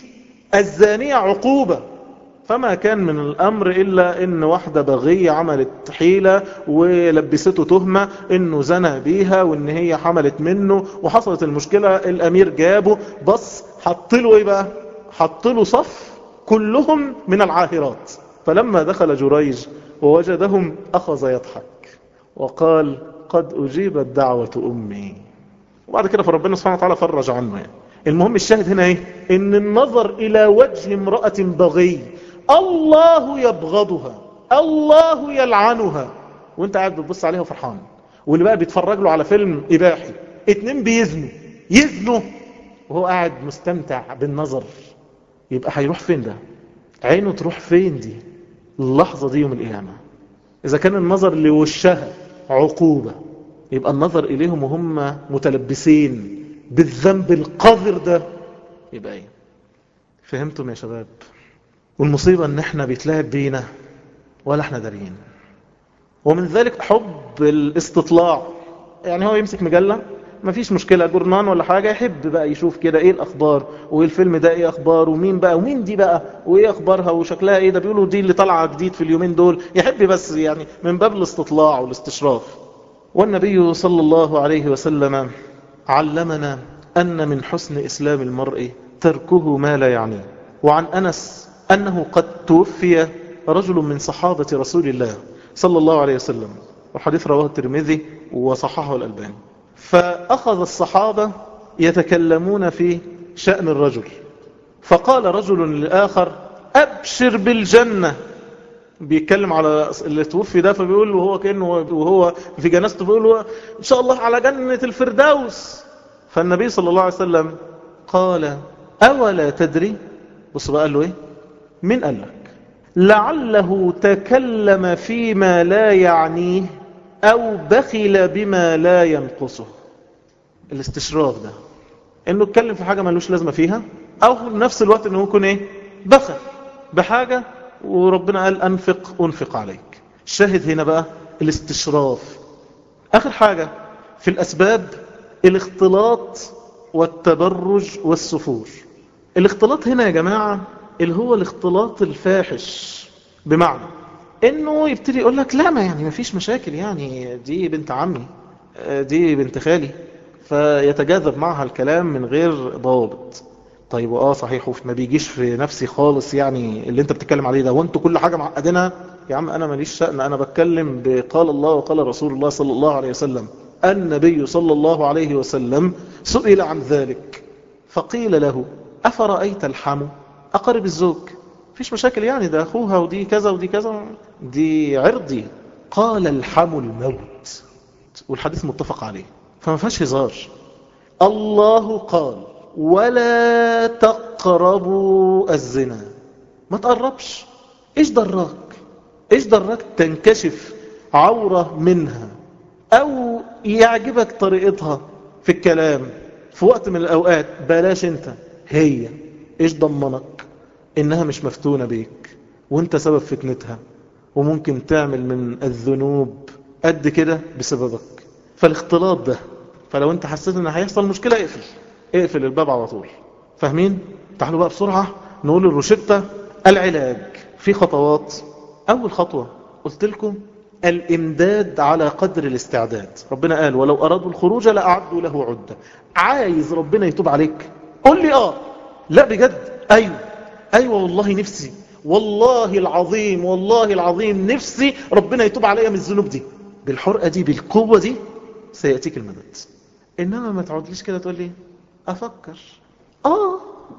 الزانية عقوبة فما كان من الأمر إلا إن واحدة بغية عملت حيلة ولبسته تهمة إنه زنى بيها وإن هي حملت منه وحصلت المشكلة الأمير جابه بص حط له إيه بقى حط له صف كلهم من العاهرات فلما دخل جريج ووجدهم أخذ يضحك وقال قد أجيبت دعوة أمي وبعد كده فربنا سبحانه وتعالى فرج عنه يعني. المهم الشاهد هنا ايه ان النظر الى وجه امرأة بغي الله يبغضها الله يلعنها وانت قاعد بتبص عليها فرحان واللي بقى بيتفرج له على فيلم اباحي اتنين بيزنوا يزنوا وهو قاعد مستمتع بالنظر يبقى هيروح فين ده عينه تروح فين دي اللحظة دي يوم القيامة اذا كان النظر لوشها عقوبة يبقى النظر اليهم وهم متلبسين بالذنب القذر ده يبقى ايه فهمتم يا شباب والمصيبة ان احنا بيتلعب بينا ولا احنا دارين ومن ذلك حب الاستطلاع يعني هو يمسك مجلة مفيش مشكلة جورنان ولا حاجة يحب بقى يشوف كده ايه الاخبار والفيلم ده ايه اخبار ومين بقى ومين دي بقى وايه اخبارها وشكلها ايه ده بيقولوا دي اللي طالعة جديد في اليومين دول يحب بس يعني من باب الاستطلاع والاستشراف والنبي صلى الله عليه وسلم علمنا أن من حسن إسلام المرء تركه ما لا يعنيه وعن أنس أنه قد توفي رجل من صحابة رسول الله صلى الله عليه وسلم وحديث رواه الترمذي وصححه الألباني فأخذ الصحابة يتكلمون في شأن الرجل فقال رجل للآخر أبشر بالجنة بيتكلم على اللي توفي ده فبيقول وهو كأنه وهو في جنازته بيقول له إن شاء الله على جنة الفردوس فالنبي صلى الله عليه وسلم قال أولا تدري بص بقى قال له إيه من قال لك لعله تكلم فيما لا يعنيه أو بخل بما لا ينقصه الاستشراف ده انه اتكلم في حاجة ملوش لازمة فيها او في نفس الوقت انه يكون ايه بخل بحاجة وربنا قال انفق انفق عليك الشاهد هنا بقى الاستشراف اخر حاجة في الاسباب الاختلاط والتبرج والسفور الاختلاط هنا يا جماعة اللي هو الاختلاط الفاحش بمعنى انه يبتدي يقول لك لا ما يعني ما فيش مشاكل يعني دي بنت عمي دي بنت خالي فيتجاذب معها الكلام من غير ضوابط طيب اه صحيح ما بيجيش في نفسي خالص يعني اللي انت بتتكلم عليه ده وانتوا كل حاجة معقدينها يا عم انا ماليش شأن انا بتكلم بقال الله وقال رسول الله صلى الله عليه وسلم النبي صلى الله عليه وسلم سئل عن ذلك فقيل له أفرأيت الحم أقرب الزوج فيش مشاكل يعني ده أخوها ودي كذا ودي كذا دي عرضي قال الحم الموت والحديث متفق عليه فما فيهاش هزار الله قال ولا تقربوا الزنا ما تقربش ايش دراك ايش دراك تنكشف عورة منها او يعجبك طريقتها في الكلام في وقت من الاوقات بلاش انت هي ايش ضمنك انها مش مفتونة بيك وانت سبب فتنتها وممكن تعمل من الذنوب قد كده بسببك فالاختلاط ده فلو انت حسيت ان هيحصل مشكلة اقفل اقفل الباب على طول فاهمين تعالوا بقى بسرعة نقول الروشتة العلاج في خطوات اول خطوة قلت لكم الامداد على قدر الاستعداد ربنا قال ولو ارادوا الخروج لاعدوا له عدة عايز ربنا يتوب عليك قل لي اه لا بجد ايوه ايوه والله نفسي والله العظيم والله العظيم نفسي ربنا يتوب عليا من الذنوب دي بالحرقة دي بالقوة دي سيأتيك المدد إنما ما تقعدليش كده تقول لي أفكر آه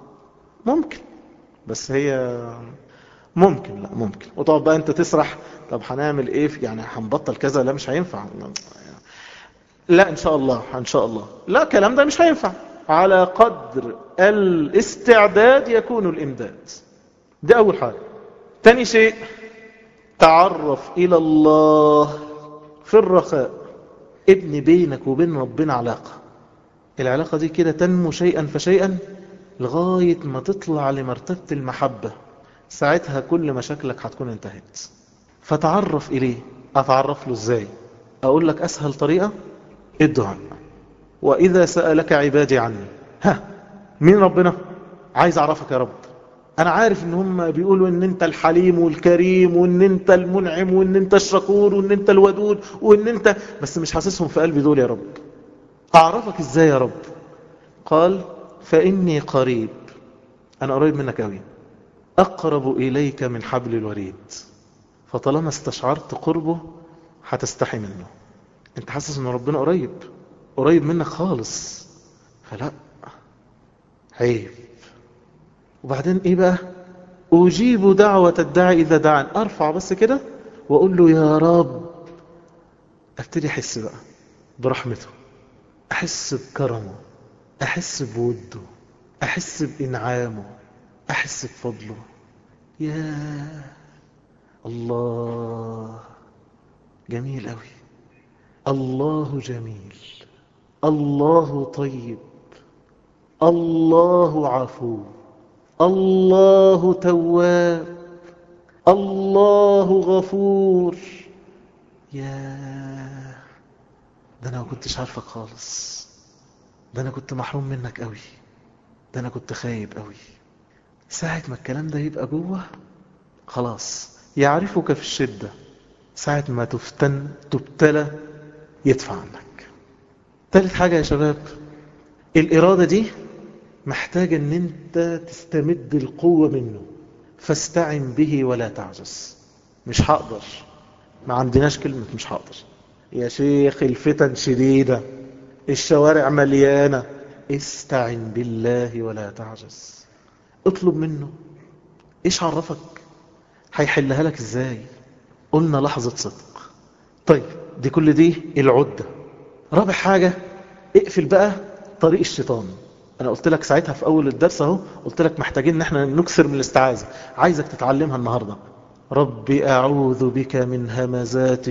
ممكن بس هي ممكن لا ممكن وتقعد بقى أنت تسرح طب هنعمل إيه يعني هنبطل كذا لا مش هينفع لا إن شاء الله إن شاء الله لا كلام ده مش هينفع على قدر الاستعداد يكون الإمداد دي أول حاجة تاني شيء تعرف إلى الله في الرخاء ابن بينك وبين ربنا علاقة العلاقة دي كده تنمو شيئا فشيئا لغاية ما تطلع لمرتبة المحبة ساعتها كل مشاكلك هتكون انتهت فتعرف إليه أتعرف له إزاي أقول لك أسهل طريقة الدعاء وإذا سألك عبادي عني ها مين ربنا عايز أعرفك يا رب أنا عارف إن هم بيقولوا إن أنت الحليم والكريم وإن أنت المنعم وإن أنت الشكور وإن أنت الودود وإن أنت بس مش حاسسهم في قلبي دول يا رب أعرفك إزاي يا رب قال فإني قريب أنا قريب منك أوي أقرب إليك من حبل الوريد فطالما استشعرت قربه هتستحي منه أنت حاسس إن ربنا قريب قريب منك خالص فلا عيب وبعدين ايه بقى اجيب دعوة الداعي اذا دعان ارفع بس كده واقول له يا رب ابتدي احس بقى برحمته احس بكرمه احس بوده احس بانعامه احس بفضله يا الله جميل قوي الله جميل الله طيب الله عفو الله تواب الله غفور يا ده انا ما كنتش عارفك خالص ده انا كنت محروم منك قوي ده انا كنت خايب قوي ساعة ما الكلام ده يبقى جوه خلاص يعرفك في الشدة ساعة ما تفتن تبتلى يدفع عنك ثالث حاجة يا شباب الإرادة دي محتاج ان انت تستمد القوة منه فاستعن به ولا تعجز مش هقدر ما عندناش كلمة مش هقدر يا شيخ الفتن شديدة الشوارع مليانة استعن بالله ولا تعجز اطلب منه ايش عرفك هيحلها لك ازاي قلنا لحظة صدق طيب دي كل دي العدة رابع حاجة اقفل بقى طريق الشيطان انا قلت لك ساعتها في اول الدرس اهو قلت لك محتاجين ان احنا نكثر من الاستعاذة عايزك تتعلمها النهاردة رب اعوذ بك من همزات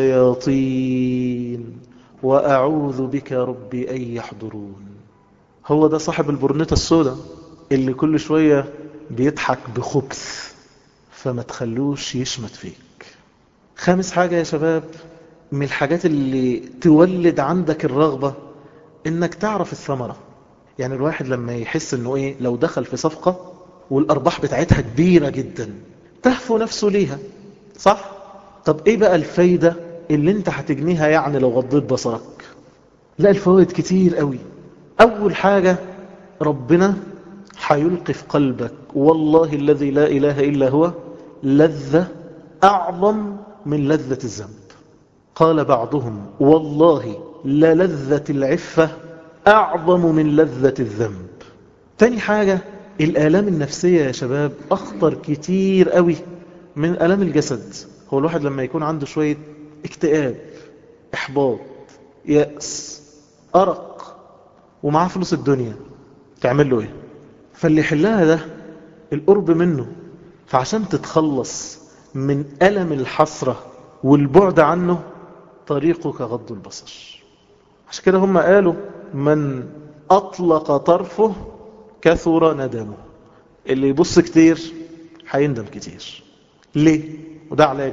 الشياطين واعوذ بك رب ان يحضرون هو ده صاحب البرنيطة السوداء اللي كل شوية بيضحك بخبث فما تخلوش يشمت فيك خامس حاجة يا شباب من الحاجات اللي تولد عندك الرغبة انك تعرف الثمرة يعني الواحد لما يحس انه ايه لو دخل في صفقة والارباح بتاعتها كبيرة جدا تهفو نفسه ليها صح؟ طب ايه بقى الفايدة اللي انت هتجنيها يعني لو غضيت بصرك لا الفوائد كتير قوي اول حاجة ربنا هيلقي في قلبك والله الذي لا اله الا هو لذة اعظم من لذة الذنب قال بعضهم والله للذة العفة أعظم من لذة الذنب تاني حاجة الآلام النفسية يا شباب أخطر كتير قوي من آلام الجسد هو الواحد لما يكون عنده شوية اكتئاب إحباط يأس أرق ومعاه فلوس الدنيا تعمل له إيه فاللي يحلها ده القرب منه فعشان تتخلص من ألم الحسرة والبعد عنه طريقك غض البصر عشان كده هم قالوا من أطلق طرفه كثر ندمه اللي يبص كتير هيندم كتير ليه؟ وده علاج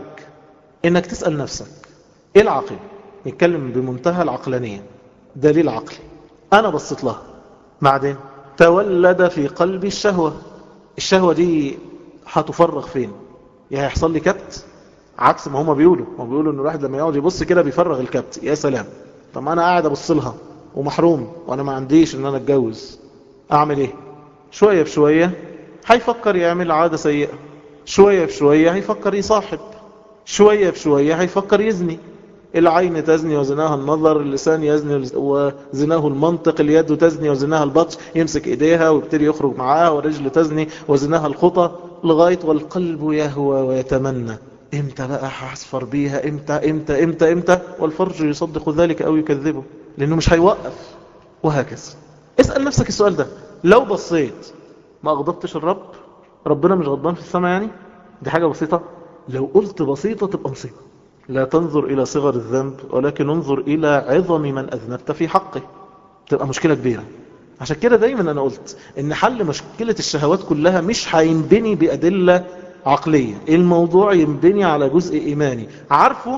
انك تسأل نفسك ايه العقل نتكلم بمنتهى العقلانية دليل عقلي انا بصيت لها بعدين تولد في قلبي الشهوة الشهوة دي هتفرغ فين يا هيحصل لي كبت عكس ما هما بيقولوا ما بيقولوا ان الواحد لما يقعد يبص كده بيفرغ الكبت يا سلام طب ما انا قاعد ابص لها ومحروم وانا ما عنديش ان انا اتجوز اعمل ايه شوية بشوية هيفكر يعمل عادة سيئة شوية بشوية هيفكر يصاحب شوية بشوية هيفكر يزني العين تزني وزناها النظر اللسان يزني وزناه المنطق اليد تزني وزناها البطش يمسك ايديها ويبتدي يخرج معاها والرجل تزني وزناها الخطى لغاية والقلب يهوى ويتمنى امتى بقى هصفر بيها امتى امتى امتى امتى والفرج يصدق ذلك او يكذبه لانه مش هيوقف وهكذا اسأل نفسك السؤال ده لو بصيت ما اغضبتش الرب ربنا مش غضبان في السماء يعني دي حاجة بسيطة لو قلت بسيطة تبقى مصيبة لا تنظر إلى صغر الذنب ولكن انظر إلى عظم من أذنبت في حقه تبقى مشكلة كبيرة عشان كده دايما أنا قلت إن حل مشكلة الشهوات كلها مش هينبني بأدلة عقلية الموضوع ينبني على جزء إيماني عارفه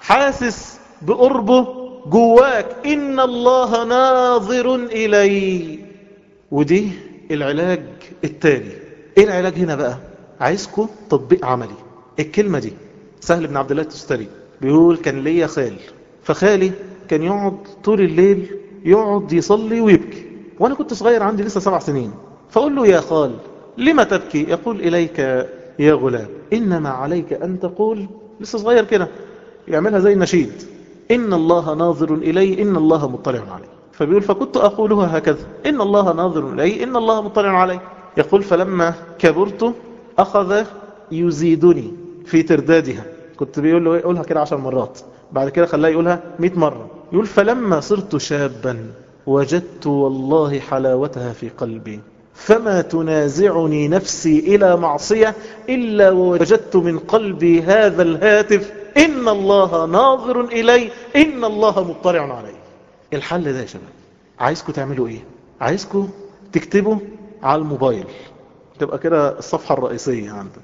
حاسس بقربه جواك إن الله ناظر إلي ودي العلاج التالي إيه العلاج هنا بقى عايزكم تطبيق عملي الكلمة دي سهل بن عبد الله التستري بيقول كان ليا خال فخالي كان يقعد طول الليل يقعد يصلي ويبكي وانا كنت صغير عندي لسه سبع سنين فاقول له يا خال لما تبكي يقول اليك يا غلام انما عليك ان تقول لسه صغير كده يعملها زي النشيد ان الله ناظر الي ان الله مطلع علي فبيقول فكنت اقولها هكذا ان الله ناظر الي ان الله مطلع علي يقول فلما كبرت اخذ يزيدني في تردادها كنت بيقول له يقولها كده عشر مرات بعد كده خلاه يقولها مئة مرة يقول فلما صرت شابا وجدت والله حلاوتها في قلبي فما تنازعني نفسي إلى معصية إلا وجدت من قلبي هذا الهاتف إن الله ناظر إلي إن الله مطلع علي الحل ده يا شباب عايزكم تعملوا إيه عايزكم تكتبوا على الموبايل تبقى كده الصفحة الرئيسية عندك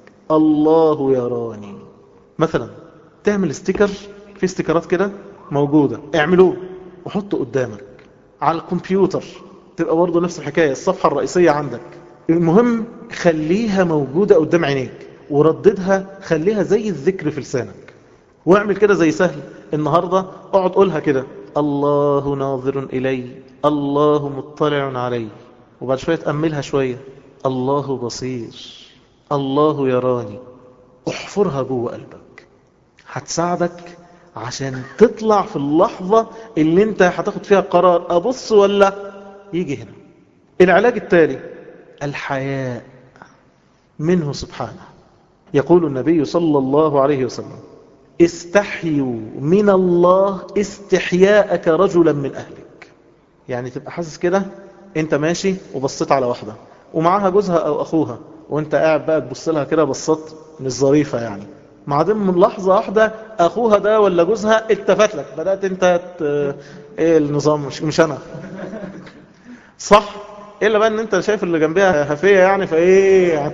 الله يراني مثلا تعمل ستيكر في ستيكرات كده موجودة اعملوه وحطه قدامك على الكمبيوتر تبقى برضه نفس الحكاية الصفحة الرئيسية عندك المهم خليها موجودة قدام عينيك ورددها خليها زي الذكر في لسانك واعمل كده زي سهل النهاردة اقعد قولها كده الله ناظر إلي الله مطلع علي وبعد شوية تأملها شوية الله بصير الله يراني احفرها جوه قلبك هتساعدك عشان تطلع في اللحظة اللي انت هتاخد فيها قرار ابص ولا يجي هنا العلاج التالي الحياء منه سبحانه يقول النبي صلى الله عليه وسلم استحيوا من الله استحياءك رجلا من أهلك يعني تبقى حاسس كده انت ماشي وبصيت على واحدة ومعاها جوزها او اخوها وانت قاعد بقى تبص لها كده بصات مش ظريفة يعني بعدين من لحظة واحدة اخوها ده ولا جوزها التفت لك بدأت انت ت... ايه النظام مش, مش انا صح الا بقى ان انت شايف اللي جنبها هفية يعني فايه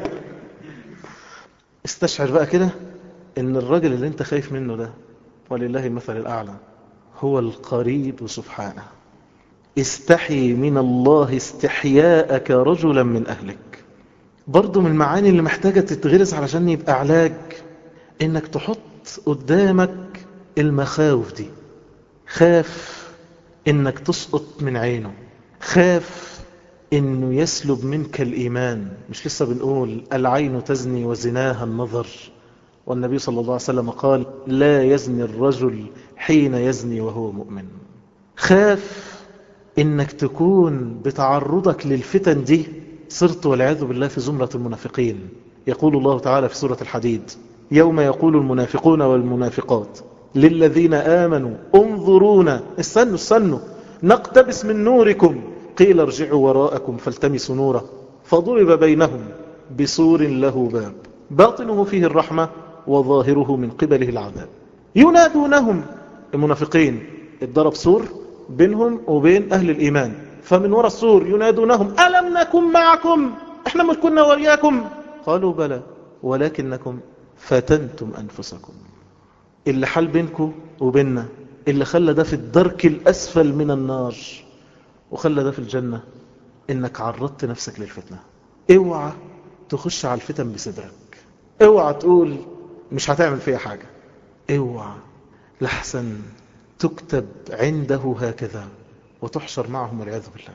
استشعر بقى كده ان الراجل اللي انت خايف منه ده ولله المثل الاعلى هو القريب سبحانه استحي من الله استحياءك رجلا من اهلك برضو من المعاني اللي محتاجة تتغرس علشان يبقى علاج انك تحط قدامك المخاوف دي خاف انك تسقط من عينه خاف انه يسلب منك الايمان مش لسه بنقول العين تزني وزناها النظر والنبي صلى الله عليه وسلم قال لا يزني الرجل حين يزني وهو مؤمن خاف انك تكون بتعرضك للفتن دي صرت والعياذ بالله في زمرة المنافقين يقول الله تعالى في سورة الحديد يوم يقول المنافقون والمنافقات للذين آمنوا انظرونا استنوا استنوا نقتبس من نوركم قيل ارجعوا وراءكم فالتمسوا نورا فضرب بينهم بسور له باب باطنه فيه الرحمة وظاهره من قبله العذاب ينادونهم المنافقين اتضرب سور بينهم وبين أهل الإيمان فمن وراء السور ينادونهم ألم نكن معكم احنا مش كنا وياكم قالوا بلى ولكنكم فتنتم أنفسكم اللي حل بينكم وبيننا اللي خلى ده في الدرك الأسفل من النار وخلى ده في الجنة انك عرضت نفسك للفتنة اوعى تخش على الفتن بصدرك اوعى تقول مش هتعمل فيها حاجة اوعى لحسن تكتب عنده هكذا وتحشر معهم والعياذ بالله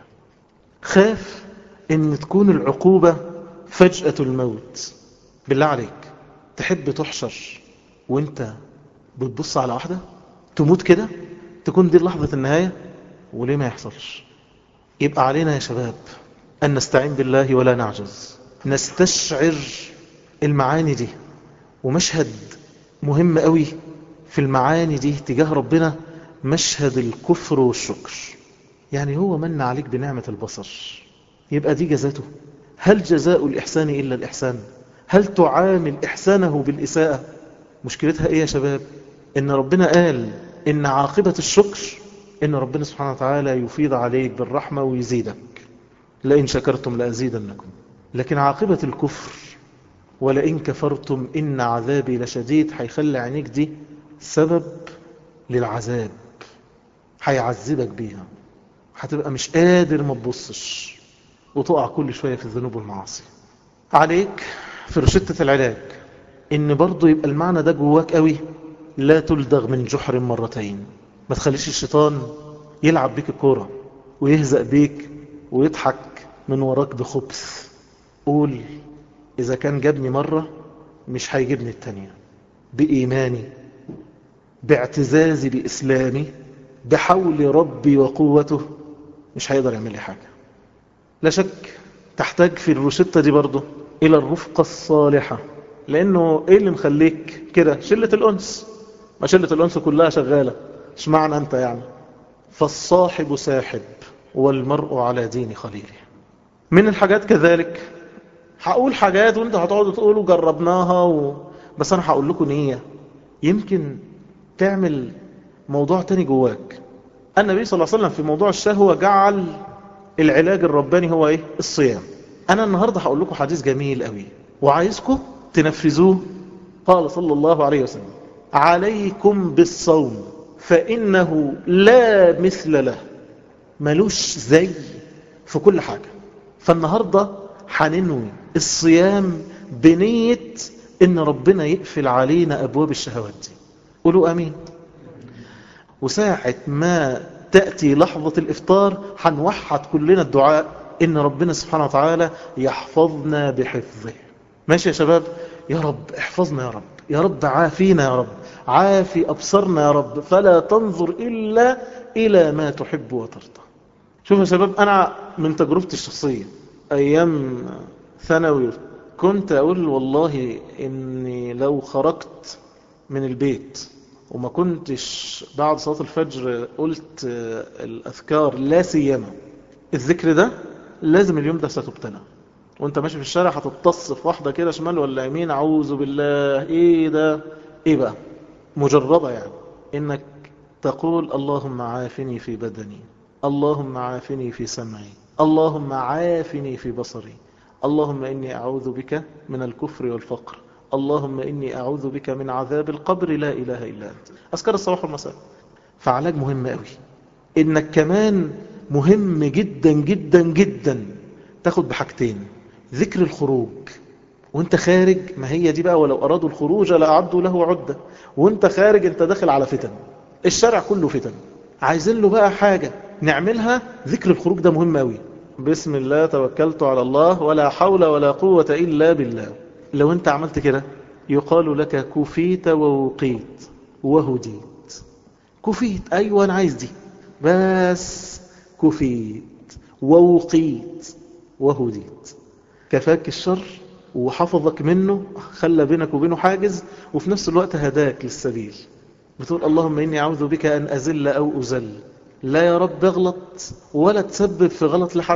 خاف ان تكون العقوبة فجأة الموت بالله عليك تحب تحشر وانت بتبص على واحدة تموت كده تكون دي لحظة النهاية وليه ما يحصلش يبقى علينا يا شباب أن نستعين بالله ولا نعجز نستشعر المعاني دي ومشهد مهم قوي في المعاني دي تجاه ربنا مشهد الكفر والشكر يعني هو من عليك بنعمة البصر يبقى دي جزاته هل جزاء الإحسان إلا الإحسان هل تعامل إحسانه بالإساءة مشكلتها إيه يا شباب إن ربنا قال إن عاقبة الشكر إن ربنا سبحانه وتعالى يفيض عليك بالرحمة ويزيدك لئن شكرتم لأزيدنكم لكن عاقبة الكفر ولئن كفرتم إن عذابي لشديد هيخلي عينيك دي سبب للعذاب هيعذبك بيها هتبقى مش قادر ما تبصش وتقع كل شوية في الذنوب والمعاصي عليك في رشدة العلاج ان برضو يبقى المعنى ده جواك قوي لا تلدغ من جحر مرتين ما تخليش الشيطان يلعب بيك الكورة ويهزأ بيك ويضحك من وراك بخبث قول إذا كان جابني مرة مش هيجيبني التانية بإيماني باعتزازي بإسلامي بحول ربي وقوته مش هيقدر يعمل لي حاجة لا شك تحتاج في الروشتة دي برضه إلى الرفقة الصالحة لأنه إيه اللي مخليك كده شلة الأنس ما شلة الأنس كلها شغالة مش معنى أنت يعني فالصاحب ساحب والمرء على دين خليله من الحاجات كذلك هقول حاجات وانت هتقعدوا تقولوا جربناها و... بس انا هقول لكم نية يمكن تعمل موضوع تاني جواك النبي صلى الله عليه وسلم في موضوع الشهوة جعل العلاج الرباني هو ايه الصيام انا النهاردة هقول لكم حديث جميل قوي وعايزكم تنفذوه قال صلى الله عليه وسلم عليكم بالصوم فإنه لا مثل له ملوش زي في كل حاجة فالنهاردة حننوي الصيام بنية ان ربنا يقفل علينا ابواب الشهوات دي قولوا امين وساعة ما تأتي لحظة الافطار هنوحد كلنا الدعاء إن ربنا سبحانه وتعالى يحفظنا بحفظه ماشي يا شباب يا رب احفظنا يا رب يا رب عافينا يا رب عافي أبصرنا يا رب فلا تنظر إلا إلى ما تحب وترضى شوف يا شباب أنا من تجربتي الشخصية أيام ثانوي كنت أقول والله إني لو خرجت من البيت وما كنتش بعد صلاة الفجر قلت الأذكار لا سيما الذكر ده لازم اليوم ده ستبتلى وانت ماشي في الشارع هتتص في واحدة كده شمال ولا يمين أعوذ بالله ايه ده ايه بقى مجربة يعني انك تقول اللهم عافني في بدني اللهم عافني في سمعي اللهم عافني في بصري اللهم إني أعوذ بك من الكفر والفقر اللهم إني أعوذ بك من عذاب القبر لا إله إلا أنت أذكار الصباح والمساء فعلاج مهم قوي إنك كمان مهم جدا جدا جدا تاخد بحاجتين ذكر الخروج وانت خارج ما هي دي بقى ولو أرادوا الخروج لأعدوا له عدة وانت خارج انت داخل على فتن الشارع كله فتن عايزين له بقى حاجة نعملها ذكر الخروج ده مهم قوي بسم الله توكلت على الله ولا حول ولا قوة إلا بالله لو انت عملت كده يقال لك كفيت ووقيت وهديت كفيت أيوة أنا عايز دي بس كفيت ووقيت وهديت كفاك الشر وحفظك منه خلى بينك وبينه حاجز وفي نفس الوقت هداك للسبيل بتقول اللهم إني أعوذ بك أن أزل أو أزل لا يا رب اغلط ولا تسبب في غلط لحد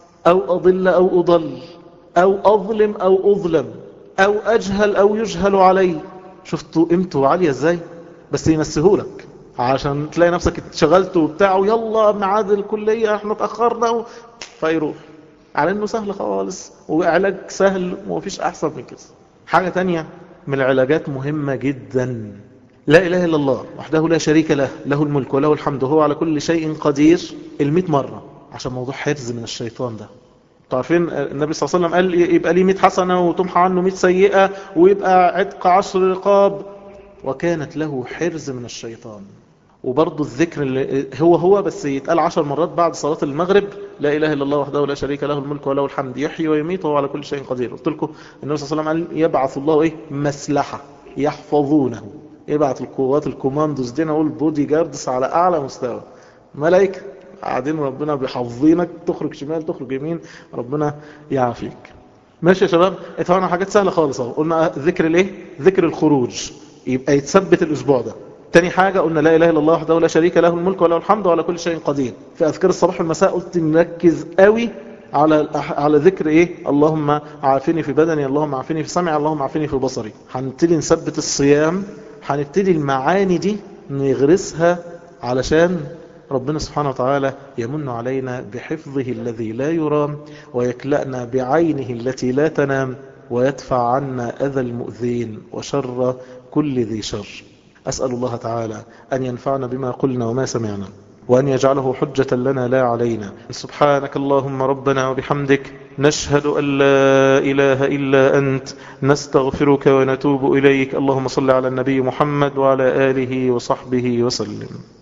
أو أضل أو أضل أو أظلم أو أظلم أو أجهل أو يجهل علي شفتوا قيمته عالية ازاي بس ينسهولك عشان تلاقي نفسك اتشغلت وبتاع يلا ميعاد الكلية احنا اتأخرنا و... فيروح على انه سهل خالص وعلاج سهل ومفيش احسن من كده حاجة تانية من العلاجات مهمة جدا لا إله إلا الله وحده لا شريك له له الملك وله الحمد وهو على كل شيء قدير المئة مرة عشان موضوع حرز من الشيطان ده تعرفين النبي صلى الله عليه وسلم قال يبقى ليه 100 حسنة وتمحى عنه 100 سيئة ويبقى عتق عشر رقاب وكانت له حرز من الشيطان وبرضه الذكر اللي هو هو بس يتقال عشر مرات بعد صلاة المغرب لا إله إلا الله وحده لا شريك له الملك وله الحمد يحيي ويميت وهو على كل شيء قدير قلت لكم النبي صلى الله عليه وسلم قال يبعث الله إيه مسلحة يحفظونه يبعث القوات الكوماندوز دي نقول بودي جاردس على أعلى مستوى ملائكة قاعدين ربنا بيحفظينك تخرج شمال تخرج يمين ربنا يعافيك ماشي يا شباب طبعا حاجات سهلة خالص اهو قلنا ذكر الايه ذكر الخروج يبقى يتثبت الاسبوع ده تاني حاجة قلنا لا إله إلا الله وحده لا شريك له الملك وله الحمد وعلى كل شيء قدير في أذكار الصباح والمساء قلت نركز قوي على على ذكر ايه اللهم عافني في بدني اللهم عافني في سمعي اللهم عافني في بصري هنبتدي نثبت الصيام هنبتدي المعاني دي نغرسها علشان ربنا سبحانه وتعالى يمن علينا بحفظه الذي لا يرام ويكلأنا بعينه التي لا تنام ويدفع عنا أذى المؤذين وشر كل ذي شر أسأل الله تعالى أن ينفعنا بما قلنا وما سمعنا وأن يجعله حجة لنا لا علينا سبحانك اللهم ربنا وبحمدك نشهد أن لا إله إلا أنت نستغفرك ونتوب إليك اللهم صل على النبي محمد وعلى آله وصحبه وسلم